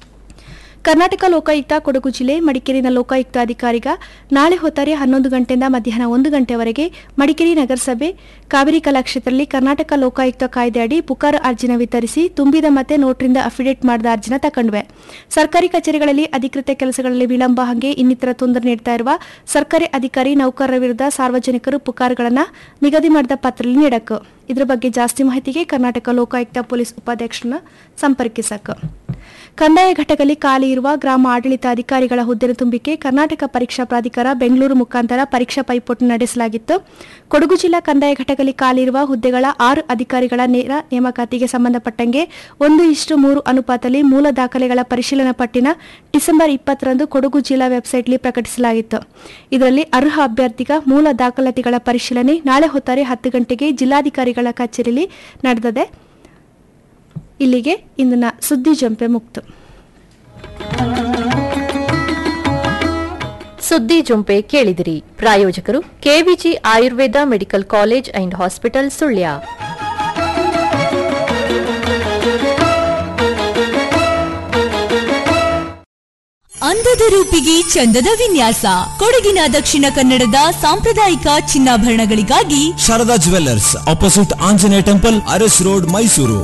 ಕರ್ನಾಟಕ ಲೋಕಾಯುಕ್ತ ಕೊಡಗು ಜಿಲ್ಲೆ ಮಡಿಕೇರಿನ ಲೋಕಾಯುಕ್ತ ಅಧಿಕಾರಿಗ ನಾಳೆ ಹೊತ್ತಾರೆ ಹನ್ನೊಂದು ಗಂಟೆಯಿಂದ ಮಧ್ಯಾಹ್ನ ಒಂದು ಗಂಟೆವರೆಗೆ ಮಡಿಕೇರಿ ನಗರಸಭೆ ಕಾವೇರಿ ಕಲಾಕ್ಷೇತ್ರದಲ್ಲಿ ಕರ್ನಾಟಕ ಲೋಕಾಯುಕ್ತ ಕಾಯ್ದೆ ಅಡಿ ಪುಕಾರು ಅರ್ಜಿನ ವಿತರಿಸಿ ತುಂಬಿದ ಮತ್ತೆ ನೋಟ್ರಿಂದ ಅಫಿಡೇಟ್ ಮಾಡಿದ ಅರ್ಜಿನ ತಕೊಂಡ್ವೆ ಸರ್ಕಾರಿ ಕಚೇರಿಗಳಲ್ಲಿ ಅಧಿಕೃತ ಕೆಲಸಗಳಲ್ಲಿ ವಿಳಂಬ ಹಾಗೆ ಇನ್ನಿತರ ತೊಂದರೆ ನೀಡ್ತಾ ಇರುವ ಸರ್ಕಾರಿ ಅಧಿಕಾರಿ ನೌಕರರ ವಿರುದ್ಧ ಸಾರ್ವಜನಿಕರು ಪುಕಾರುಗಳನ್ನು ನಿಗದಿ ಮಾಡಿದ ಪತ್ರದಲ್ಲಿ ನೀಡಕ್ಕೆ ಇದರ ಬಗ್ಗೆ ಜಾಸ್ತಿ ಮಾಹಿತಿಗೆ ಕರ್ನಾಟಕ ಲೋಕಾಯುಕ್ತ ಪೊಲೀಸ್ ಉಪಾಧ್ಯಕ್ಷರನ್ನ ಸಂಪರ್ಕಿಸಕ್ಕೆ ಕಂದಾಯ ಘಟಕದಲ್ಲಿ ಖಾಲಿ ಇರುವ ಗ್ರಾಮ ಆಡಳಿತಾಧಿಕಾರಿಗಳ ಹುದ್ದೆ ತುಂಬಿಕೆ ಕರ್ನಾಟಕ ಪರೀಕ್ಷಾ ಪ್ರಾಧಿಕಾರ ಬೆಂಗಳೂರು ಮುಖಾಂತರ ಪರೀಕ್ಷಾ ಪೈಪೋಟಿ ನಡೆಸಲಾಗಿತ್ತು ಕೊಡಗು ಜಿಲ್ಲಾ ಕಂದಾಯ ಘಟಕದಲ್ಲಿ ಖಾಲಿ ಇರುವ ಹುದ್ದೆಗಳ ಆರು ಅಧಿಕಾರಿಗಳ ನೇರ ನೇಮಕಾತಿಗೆ ಸಂಬಂಧಪಟ್ಟಂಗೆ ಒಂದು ಇಷ್ಟು ಮೂರು ಅನುಪಾತದಲ್ಲಿ ಮೂಲ ದಾಖಲೆಗಳ ಪರಿಶೀಲನಾ ಪಟ್ಟಿನ ಡಿಸೆಂಬರ್ ಇಪ್ಪತ್ತರಂದು ಕೊಡಗು ಜಿಲ್ಲಾ ವೆಬ್ಸೈಟ್ಲಿ ಪ್ರಕಟಿಸಲಾಗಿತ್ತು ಇದರಲ್ಲಿ ಅರ್ಹ ಅಭ್ಯರ್ಥಿಗ ಮೂಲ ದಾಖಲಾತಿಗಳ ಪರಿಶೀಲನೆ ನಾಳೆ ಹೊತ್ತಾರೆ ಹತ್ತು ಗಂಟೆಗೆ ಜಿಲ್ಲಾಧಿಕಾರಿಗಳ ಕಚೇರಿಯಲ್ಲಿ ನಡೆದಿದೆ ಇಲ್ಲಿಗೆ ಇಂದಿನ ಸುದ್ದಿ ಜಂಪೆ ಮುಕ್ತು ಸುದ್ದಿ ಜುಂಪೆ ಕೇಳಿದಿರಿ ಪ್ರಾಯೋಜಕರು KVG Ayurveda medical college and hospital Sullia ಅಂದದ ರೂಪಿಗೆ ಚಂದದ ವಿನ್ಯಾಸ ಕೊಡಗಿನ ದಕ್ಷಿಣ ಕನ್ನಡದ ಸಾಂಪ್ರದಾಯಿಕ ಚಿನ್ನಾಭರಣಗಳಿಗಾಗಿ Sharada jewellers opposite Anjaneya temple Aras road Mysuru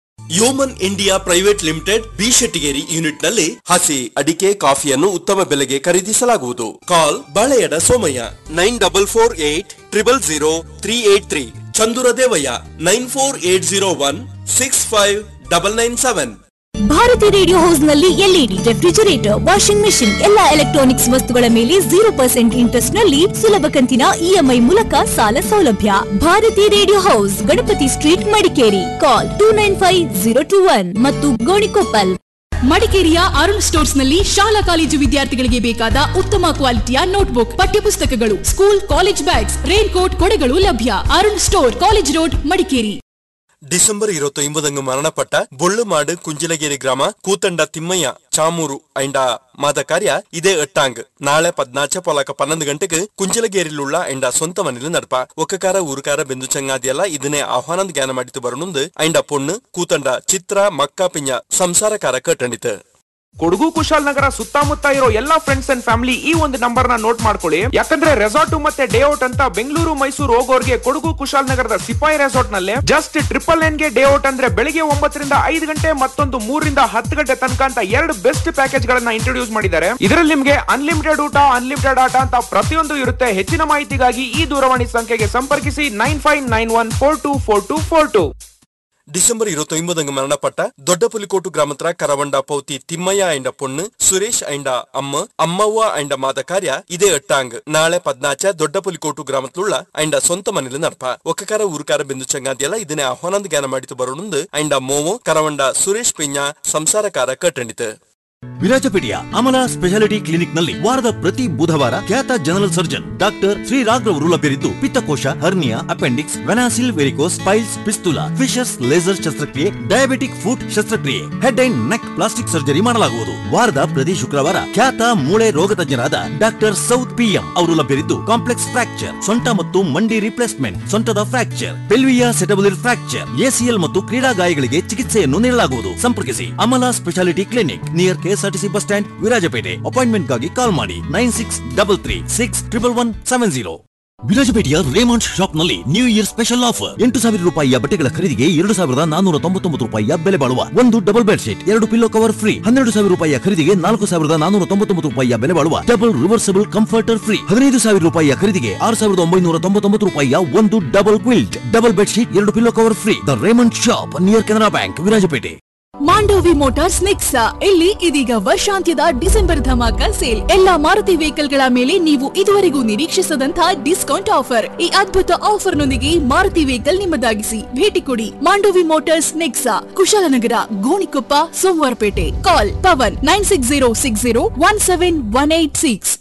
Yeoman India private limited B Shettigeri unit ನಲ್ಲಿ ಹಸಿ ಅಡಿಕೆ ಕಾಫಿಯನ್ನು ಉತ್ತಮ ಬೆಲೆಗೆ ಖರೀದಿಸಲಾಗುವುದು call Baleyada Somaiah nine double four eight triple zero three eight three Chandura Devaiah nine four eight zero one six five double nine seven Bharati radio house ನಲ್ಲಿ LED refrigerator washing machine ಎಲ್ಲಾ electronics ವಸ್ತುಗಳ ಮೇಲೆ ಜೀರೋ ಪರ್ಸೆಂಟ್ ಇಂಟ್ರೆಸ್ಟ್ ನಲ್ಲಿ ಸುಲಭ ಕಂತಿನ ಇಎಂಐ ಮೂಲಕ ಸಾಲ ಸೌಲಭ್ಯ Bharati radio house Ganapati street Madikeri call two nine five zero two one ಮತ್ತು ಗೋಣಿಕೊಪ್ಪಲ್ ಮಡಿಕೇರಿಯ ಅರುಣ್ ಸ್ಟೋರ್ಸ್ ನಲ್ಲಿ ಶಾಲಾ ಕಾಲೇಜು ವಿದ್ಯಾರ್ಥಿಗಳಿಗೆ ಬೇಕಾದ ಉತ್ತಮ ಕ್ವಾಲಿಟಿಯ ನೋಟ್ಬುಕ್ ಪಠ್ಯಪುಸ್ತಕಗಳು school college bags rain coat ಕೊಡೆಗಳು ಲಭ್ಯ Arun store college road Madikeri December ഇരുപത്തൊമ്പതങ്ങ് മരണപ്പെട്ട ബൊള്ളുമാട് കുഞ്ചിലഗേരി ഗ്രാമ കൂത്തണ്ട തിമ്മയ്യ ചാമൂರು ಐಂಡ ಮಾದ ಕಾರ್ಯ ಇದೇ ಎಟ್ಟಾಂಗ್ ನಾಳೆ ಪದ್ನಾಚ ಪೊಲಕ ಪನ್ನೊಂದು ಗಂಟೆಗೆ ಕುಂಚಲಗೇರಿಲುಳ್ಳ ಐಂಡ ಸ್ವಂತ ಮನೇಲಿ ನಡಪ ಒಕ್ಕಕಾರ ಊರುಕಾರ ಬೆಂದು ಚಂಗಾದಿಯಲ್ಲ ಇದನ್ನೇ ಆಹ್ವಾನದ ಜ್ಞಾನ ಮಾಡಿತು ಬರನುಂದು ಐಂಡ ಪೊಣ್ಣು ಕೂತಂಡ ಚಿತ್ರ ಮಕ್ಕ ಪಿಂಜ ಸಂಸಾರಕಾರ ಕಟ್ಟಂಡಿತು ಕೊಡಗು ಕುಶಾಲನಗರ ಸುತ್ತಮುತ್ತ ಇರೋ ಎಲ್ಲಾ ಫ್ರೆಂಡ್ಸ್ ಅಂಡ್ ಫ್ಯಾಮಿಲಿ ಈ ಒಂದು ನಂಬರ್ ನ ನೋಟ್ ಮಾಡ್ಕೊಳ್ಳಿ ಯಾಕಂದ್ರೆ ರೆಸಾರ್ಟ್ ಮತ್ತೆ ಡೇ ಔಟ್ ಅಂತ ಬೆಂಗಳೂರು ಮೈಸೂರು ಹೋಗೋರ್ಗೆ ಕೊಡಗು ಕುಶಾಲನಗರದ ಸಿಪಾಯಿ ರೆಸಾರ್ಟ್ ನಲ್ಲಿ ಜಸ್ಟ್ ಟ್ರಿಪಲ್ ನೈನ್ ಗೆ ಡೇ ಔಟ್ ಅಂದ್ರೆ ಬೆಳಿಗ್ಗೆ ಒಂಬತ್ತರಿಂದ ಐದು ಗಂಟೆ ಮತ್ತೊಂದು ಮೂರರಿಂದ ಹತ್ತು ಗಂಟೆ ತನಕ ಅಂತ ಎರಡು ಬೆಸ್ಟ್ ಪ್ಯಾಕೇಜ್ ಗಳನ್ನ ಇಂಟ್ರೊಡ್ಯೂಸ್ ಮಾಡಿದ್ದಾರೆ ಇದರಲ್ಲಿ ನಿಮ್ಗೆ ಅನ್ಲಿಮಿಟೆಡ್ ಊಟ ಅನ್ಲಿಮಿಟೆಡ್ ಆಟ ಅಂತ ಪ್ರತಿಯೊಂದು ಇರುತ್ತೆ ಹೆಚ್ಚಿನ ಮಾಹಿತಿಗಾಗಿ ಈ ದೂರವಾಣಿ ಸಂಖ್ಯೆಗೆ ಸಂಪರ್ಕಿಸಿ nine five nine one four two four two four two December ഇരുപത്തൊമ്പതങ്ങ് മരണപ്പെട്ട ദൊഡ്ഡപുലിക്കോട്ടു ഗ്രാമത്ര കറവണ്ട പൗತಿ ತಿಮ್ಮಯ್ಯ ಐಂಡ ಪೊಣ್ಣು ಸುರೇಶ್ ಐಂಡ ಅಮ್ಮ ಅಮ್ಮವ್ವ ಐಂಡ ಮಾದ ಕಾರ್ಯ ಇದೇ ಎಟ್ಟಾಂಗ್ ನಾಳೆ ಪದ್ನಾಚ ದೊಡ್ಡಪುಲಿಕೋಟು ಗ್ರಾಮತ್ಲುಳ್ಳ ಐಂಡ ಸ್ವಂತ ಮನೇಲಿ ನಡಪ ಒಕ್ಕಕಾರ ಊರುಕಾರ ಬೆಂದು ಚಂಗಾದಿಯಲ್ಲ ಇದನ್ನೇ ಆಹ್ವಾನದ ಜ್ಞಾನ ಮಾಡಿತು ಬರೋಣಂದು ಐಂಡ ಮೋಮೋ ಕರವಂಡ ಸುರೇಶ್ ಪಿಂಜ ಸಂಸಾರಕಾರ ಕಟ್ಟಂಡಿತು ವಿರಾಜಪೇಟೆಯ ಅಮಲ ಸ್ಪೆಷಾಲಿಟಿ ಕ್ಲಿನಿಕ್ ನಲ್ಲಿ ವಾರದ ಪ್ರತಿ ಬುಧವಾರ ಖ್ಯಾತ general surgeon doctor Shri Raghav ಲಭ್ಯರಿದ್ದು ಪಿತ್ತಕೋಶ ಹರ್ನಿಯಾ ಅಪೆಂಡಿಕ್ಸ್ ವೆನಾಸಿಲ್ varicose piles fistula fissures laser ಶಸ್ತ್ರಕ್ರಿಯೆ ಡಯಾಬಿಟಿಕ್ ಫುಟ್ ಶಸ್ತ್ರಕ್ರಿಯೆ head and neck plastic surgery ಮಾಡಲಾಗುವುದು ವಾರದ ಪ್ರತಿ ಶುಕ್ರವಾರ ಖ್ಯಾತ ಮೂಳೆ ರೋಗ ತಜ್ಞರಾದ ಡಾಕ್ಟರ್ ಸೌತ್ ಪಿಎಂ ಅವರು ಲಭ್ಯರಿದ್ದು ಕಾಂಪ್ಲೆಕ್ಸ್ ಫ್ರಾಕ್ಚರ್ ಸೊಂಟ ಮತ್ತು ಮಂಡಿ ರಿಪ್ಲೇಸ್ಮೆಂಟ್ ಸೊಂಟದ fracture pelvic acetabular fracture ACL ಮತ್ತು ಕ್ರೀಡಾ ಗಾಯಗಳಿಗೆ ಚಿಕಿತ್ಸೆಯನ್ನು ನೀಡಲಾಗುವುದು ಸಂಪರ್ಕಿಸಿ Amala speciality clinic near KSRTC bus stand Virajpet ಅಪಾಯಿಂಟ್ಮೆಂಟ್ಗಾಗಿ ಕಾಲ್ ಮಾಡಿ nine six double three six triple one seven zero ವಿರಾಜಪೇಟೆಯ ರೇಮಂಡ್ ಶಾಪ್ ನಲ್ಲಿ ನ್ಯೂ ಇಯರ್ ಸ್ಪೆಷಲ್ ಆಫರ್ ಎಂಟು ಸಾವಿರ ರೂಪಾಯಿಯ ಬಟ್ಟೆಗಳ ಖರೀದಿಗೆ ಎರಡು ಸಾವಿರದ ನಾನೂರ ತೊಂಬತ್ತೊಂಬತ್ತು ರೂಪಾಯಿಯ ಬೆಲೆ ಬಾಳುವ ಒಂದು ಡಬಲ್ ಬೆಡ್ ಶೀಟ್ ಎರಡು ಪಿಲ್ಲೋ ಕವರ್ ಫ್ರೀ ಹನ್ನೆರಡು ಸಾವಿರ ರೂಪಾಯಿಯ ಖರೀದಿಗೆ ನಾಲ್ಕು ಸಾವಿರದ ನಾನೂರ ತೊಂಬತ್ತೊಂಬತ್ತು ರೂಪಾಯಿಯ ಬೆಲೆ ಬಾಳುವ ಡಬಲ್ ರಿವರ್ಸಬಲ್ ಕಂಫರ್ಟರ್ ಫ್ರೀ ಹದಿನೈದು ಸಾವಿರ ರೂಪಾಯಿಯ ಖರೀದಿಗೆ ಆರು ಸಾವಿರದ ಒಂಬೈನೂರ ತೊಂಬತ್ತೊಂಬತ್ತು ರೂಪಾಯಿಯ ಒಂದು double quilt double bed sheet ಎರಡು pillow cover free the Raymond shop near Canara bank Virajpet Mandovi motors Nexa ಇಲ್ಲಿ ಇದೀಗ ವರ್ಷಾಂತ್ಯದ ಡಿಸೆಂಬರ್ ಧಮಾಕ ಸೇಲ್ ಎಲ್ಲಾ ಮಾರುತಿ ವೆಹಿಕಲ್ ಗಳ ಮೇಲೆ ನೀವು ಇದುವರೆಗೂ ನಿರೀಕ್ಷಿಸದಂತಹ ಡಿಸ್ಕೌಂಟ್ ಆಫರ್ ಈ ಅದ್ಭುತ ಆಫರ್ ನೊಂದಿಗೆ ಮಾರುತಿ ವೆಹಿಕಲ್ ನಿಮ್ಮದಾಗಿಸಿ ಭೇಟಿ ಕೊಡಿ Mandovi motors Nexa Kushalnagar Gonikoppa Somwarpet call Pavan nine six zero six zero one seven one eight six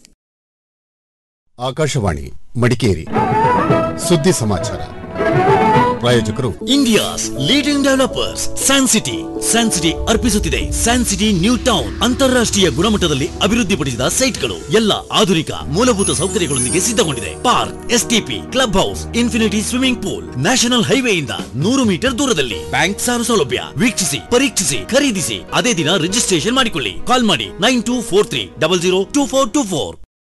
Akashvani Madikeri ಸುದ್ದಿ ಸಮಾಚಾರ ಪ್ರಾಯೋಜಕರು India's leading developers San City San City ಅರ್ಪಿಸುತ್ತಿದೆ ಸ್ಯಾನ್ ಸಿಟಿ ನ್ಯೂ ಟೌನ್ ಅಂತಾರಾಷ್ಟ್ರೀಯ ಗುಣಮಟ್ಟದಲ್ಲಿ ಅಭಿವೃದ್ಧಿಪಡಿಸಿದ ಸೈಟ್ಗಳು ಎಲ್ಲ ಆಧುನಿಕ ಮೂಲಭೂತ ಸೌಕರ್ಯಗಳೊಂದಿಗೆ ಸಿದ್ಧಗೊಂಡಿದೆ park STP club house infinity swimming pool national ಹೈವೇಯಿಂದ ನೂರು ಮೀಟರ್ ದೂರದಲ್ಲಿ ಬ್ಯಾಂಕ್ ಸಾಲ ಸೌಲಭ್ಯ ವೀಕ್ಷಿಸಿ ಪರೀಕ್ಷಿಸಿ ಖರೀದಿಸಿ ಅದೇ ದಿನ ರಿಜಿಸ್ಟ್ರೇಷನ್ ಮಾಡಿಕೊಳ್ಳಿ ಕಾಲ್ ಮಾಡಿ nine two four three double zero two four two four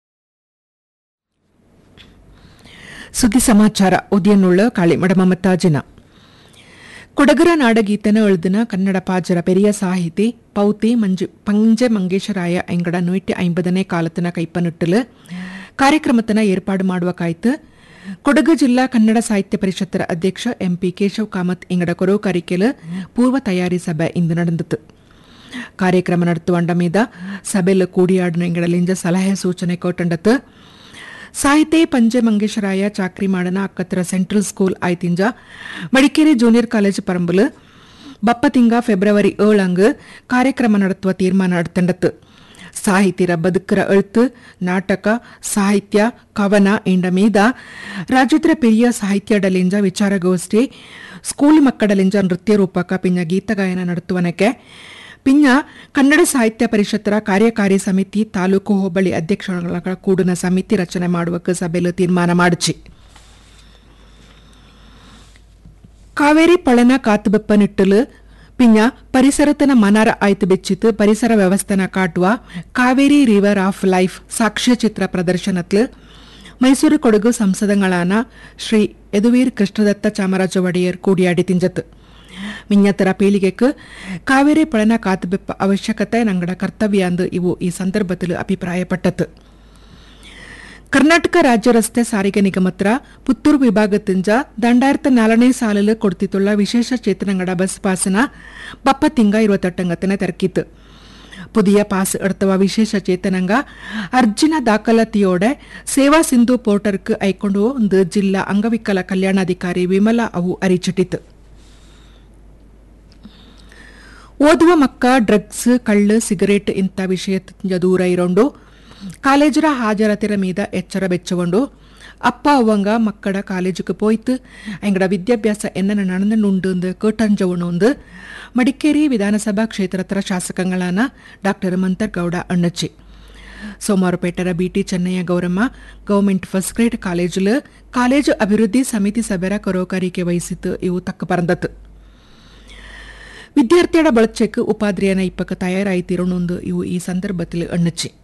ಸುದ್ದಿ ಸಮಾಚಾರ ಉದಯನುಳ್ಳ ಕಾಳಿಮಡ ಮತ್ತಾಜಿನ ಕೊಡಗರ ನಾಡಗೀತನ ಎಳ್ದಿನ ಕನ್ನಡ ಪಾಜರ ಪೆರಿಯ ಸಾಹಿತಿ ಪೌತಿ ಮಂಜು ಪಂಜೆ ಮಂಗೇಶರಾಯ ಎಂಗಡ ನೂറ്റി ಐಂಬದನೇ ಕಾಲತನ ಕೈಪನಿಟ್ಟಲು ಕಾರ್ಯಕ್ರಮತನ ಏರ್ಪಾಡು ಮಾಡುವ ಕಾಯ್ತು ಕೊಡಗು ಜಿಲ್ಲಾ ಕನ್ನಡ ಸಾಹಿತ್ಯ ಪರಿಷತ್ತರ ಅಧ್ಯಕ್ಷ ಎಂಪಿ ಕೇಶವ್ ಕಾಮತ್ ಇಂಗಡ ಕೊರೋ ಕರಿಕೆಲು ಪೂರ್ವ ತಯಾರಿ ಸಭೆ ಇಂದು ನಡೆದಿತು ಕಾರ್ಯಕ್ರಮ ನಡೆಸುವಂಡ ಮೀದ ಸಭೆಲು ಕೂಡಿಯಾಡಿನ ಇಂಗಡಲಿಂಜ ಸಲಹೆ ಸೂಚನೆ ಕೊಟ್ಟಂಡತ್ತು ಸಾಹಿತಿ ಪಂಜೆ ಮಂಗೇಶರಾಯ ಚಾಕ್ರಿ ಮಾಡನ ಅಕ್ಕತ್ರ ಸೆಂಟ್ರಲ್ ಸ್ಕೂಲ್ ಆಯ್ತಿಂಜ ಮಡಿಕೇರಿ ಜೂನಿಯರ್ ಕಾಲೇಜ್ ಪರಂಬಲು ಬಪ್ಪ ತಿಂಗ ಫೆಬ್ರವರಿ ಏಳಂಗ್ ಕಾರ್ಯಕ್ರಮ ನಡೆಸುವ ತೀರ್ಮಾನ ನಡೆತಂಡತ್ತು ಸಾಹಿತಿರ ಬದುಕರ ಅಳ್ತು ನಾಟಕ ಸಾಹಿತ್ಯ ಕವನ ಎಂಡ ಮೀದ ರಾಜ್ಯದ್ರ ಪೆರಿಯ ಸಾಹಿತ್ಯ ಡಲಿಂಜ ವಿಚಾರಗೋಷ್ಠಿ ಸ್ಕೂಲ್ ಮಕ್ಕಳಲಿಂಜ ನೃತ್ಯ ರೂಪಕ ಪಿಂಜ ಗೀತಗಾಯನ ನಡೆಸುವನಕ್ಕೆ ಪಿಂಜ ಕನ್ನಡ ಸಾಹಿತ್ಯ ಪರಿಷತ್ತರ ಕಾರ್ಯಕಾರಿ ಸಮಿತಿ ತಾಲೂಕು ಹೋಬಳಿ ಅಧ್ಯಕ್ಷಗಳ ಕೂಡಿನ ಸಮಿತಿ ರಚನೆ ಮಾಡುವಕ್ಕೆ ಸಭೆಯಲ್ಲಿ ತೀರ್ಮಾನ ಮಾಡಿಚಿ ಕಾವೇರಿ ಪಳನ ಕಾತುಬೆಪ್ಪ ನಿಟ್ಟಲು പിഞ്ഞ പരിസരത്തിന് മനാര ആയിട്ട് വെച്ചിട്ട് പരിസര വ്യവസ്ഥന കാട്ടുക കാവേരി റിവർ ഓഫ് ലൈഫ് സാക്ഷ്യചിത്ര പ്രദർശനത്തിൽ മൈസൂರು ಕೊಡಗು ಸಂಸದಗಳಾನ ಶ್ರೀ ಯದುವೀರ್ ಕೃಷ್ಣದತ್ತ ಚಾಮರಾಜ ಒಡೆಯರ್ ಕೂಡಿಯಾಡಿ ತಿಂಜತ್ ಮಿഞ്ഞತ್ತರ ಪೀಳಿಗೆക്ക് ಕಾವೇರಿ ಪಳನ ಕಾತುಬೆಪ್ಪ ಅವಶ್ಯಕತೆ ನಂಗಡ ಕರ್ತವ್ಯ ಅಂದು ಇವು ಈ ಸಂದರ್ಭದಲ್ಲಿ ಅಭಿಪ್ರಾಯಪಟ್ಟತ್ ಕರ್ನಾಟಕ ರಾಜ್ಯ ರಸ್ತೆ ಸಾರಿಗೆ ನಿಗಮತ್ರ ಪುತ್ತೂರು ವಿಭಾಗത്തിಂಜ ದಂಡಾಯಿರത്തി നാലನೇ ಸಾಲಲು ಕೊಡ್ತಿತ್ತುള്ള ವಿಶೇಷ ಚೇತನಂಗಡ ಬಸ್ ಪಾಸನ ಬಪ್ಪ ತಿಂಗ ഇരുപത്തെട്ടംഗത്തിന് തിരക്കിത്ത് പുതിയ പാസ് എടുത്തവ വിശേഷ ചേതനങ്ക അർജുന ದಾಖಲಾತಿಯೋಡೆ ಸೇವಾ ಸಿಂಧು ಪೋರ್ಟರ್ಕ್ ಐಕೊಂಡು ಒಂದು ಜಿಲ್ಲಾ ಅಂಗವಿಕಲ ಕಲ್ಯಾಣಾಧಿಕಾರಿ ವಿಮಲಾ ಅವು ಅರಿಚಿಟ್ಟಿತು ಓದುವ ಮಕ್ಕ ಡ್ರಗ್ಸ್ ಕಳ್ಳು ಸಿಗರೇಟ್ ಇಂಥ ವಿಷಯ ದೂರ ಇರೋಂಡು ಕಾಲೇಜರ ಹಾಜರಾತಿರ ಮೀದ ಎಚ್ಚರ ಬೆಚ್ಚಗೊಂಡು ಅಪ್ಪ ಅವಂಗ ಮಕ್ಕಳ ಕಾಲೇಜುக்கு போய்த்து எங்கட ವಿದ್ಯಾಭ್ಯಾಸ என்னென்ன நடந்துண்டு கேட்டஞ்சவனு ಮಡಿಕೇರಿ ವಿಧಾನಸಭಾ ಕ್ಷೇತ್ರತರ ಶಾಸಕಗಳಾನ doctor Mantar Gowda ಅಣ್ಣಚ್ಚಿ ಸೋಮವಾರಪೇಟರ BT Chennaiah Gowramma government first grade ಕಾಲೇಜುಲು college ಅಭಿವೃದ್ಧಿ ಸಮಿತಿ ಸಭೆರ ಕರೋಕಾರಿಕೆ ವಹಿಸಿತ್ತು ಇವು ತಕ್ಕ ಪರಂದತ್ತು ವಿದ್ಯಾರ್ಥಿಯಡ ಬಳಚೆಕ್ ಉಪಾಧ್ರಿಯನ ಇಪ್ಪಕ್ಕ ತಯಾರಾಯಿತಿರೋಣೊಂದು ಇವು ಈ ಸಂದರ್ಭದಲ್ಲಿ ಅಣ್ಣಚ್ಚಿ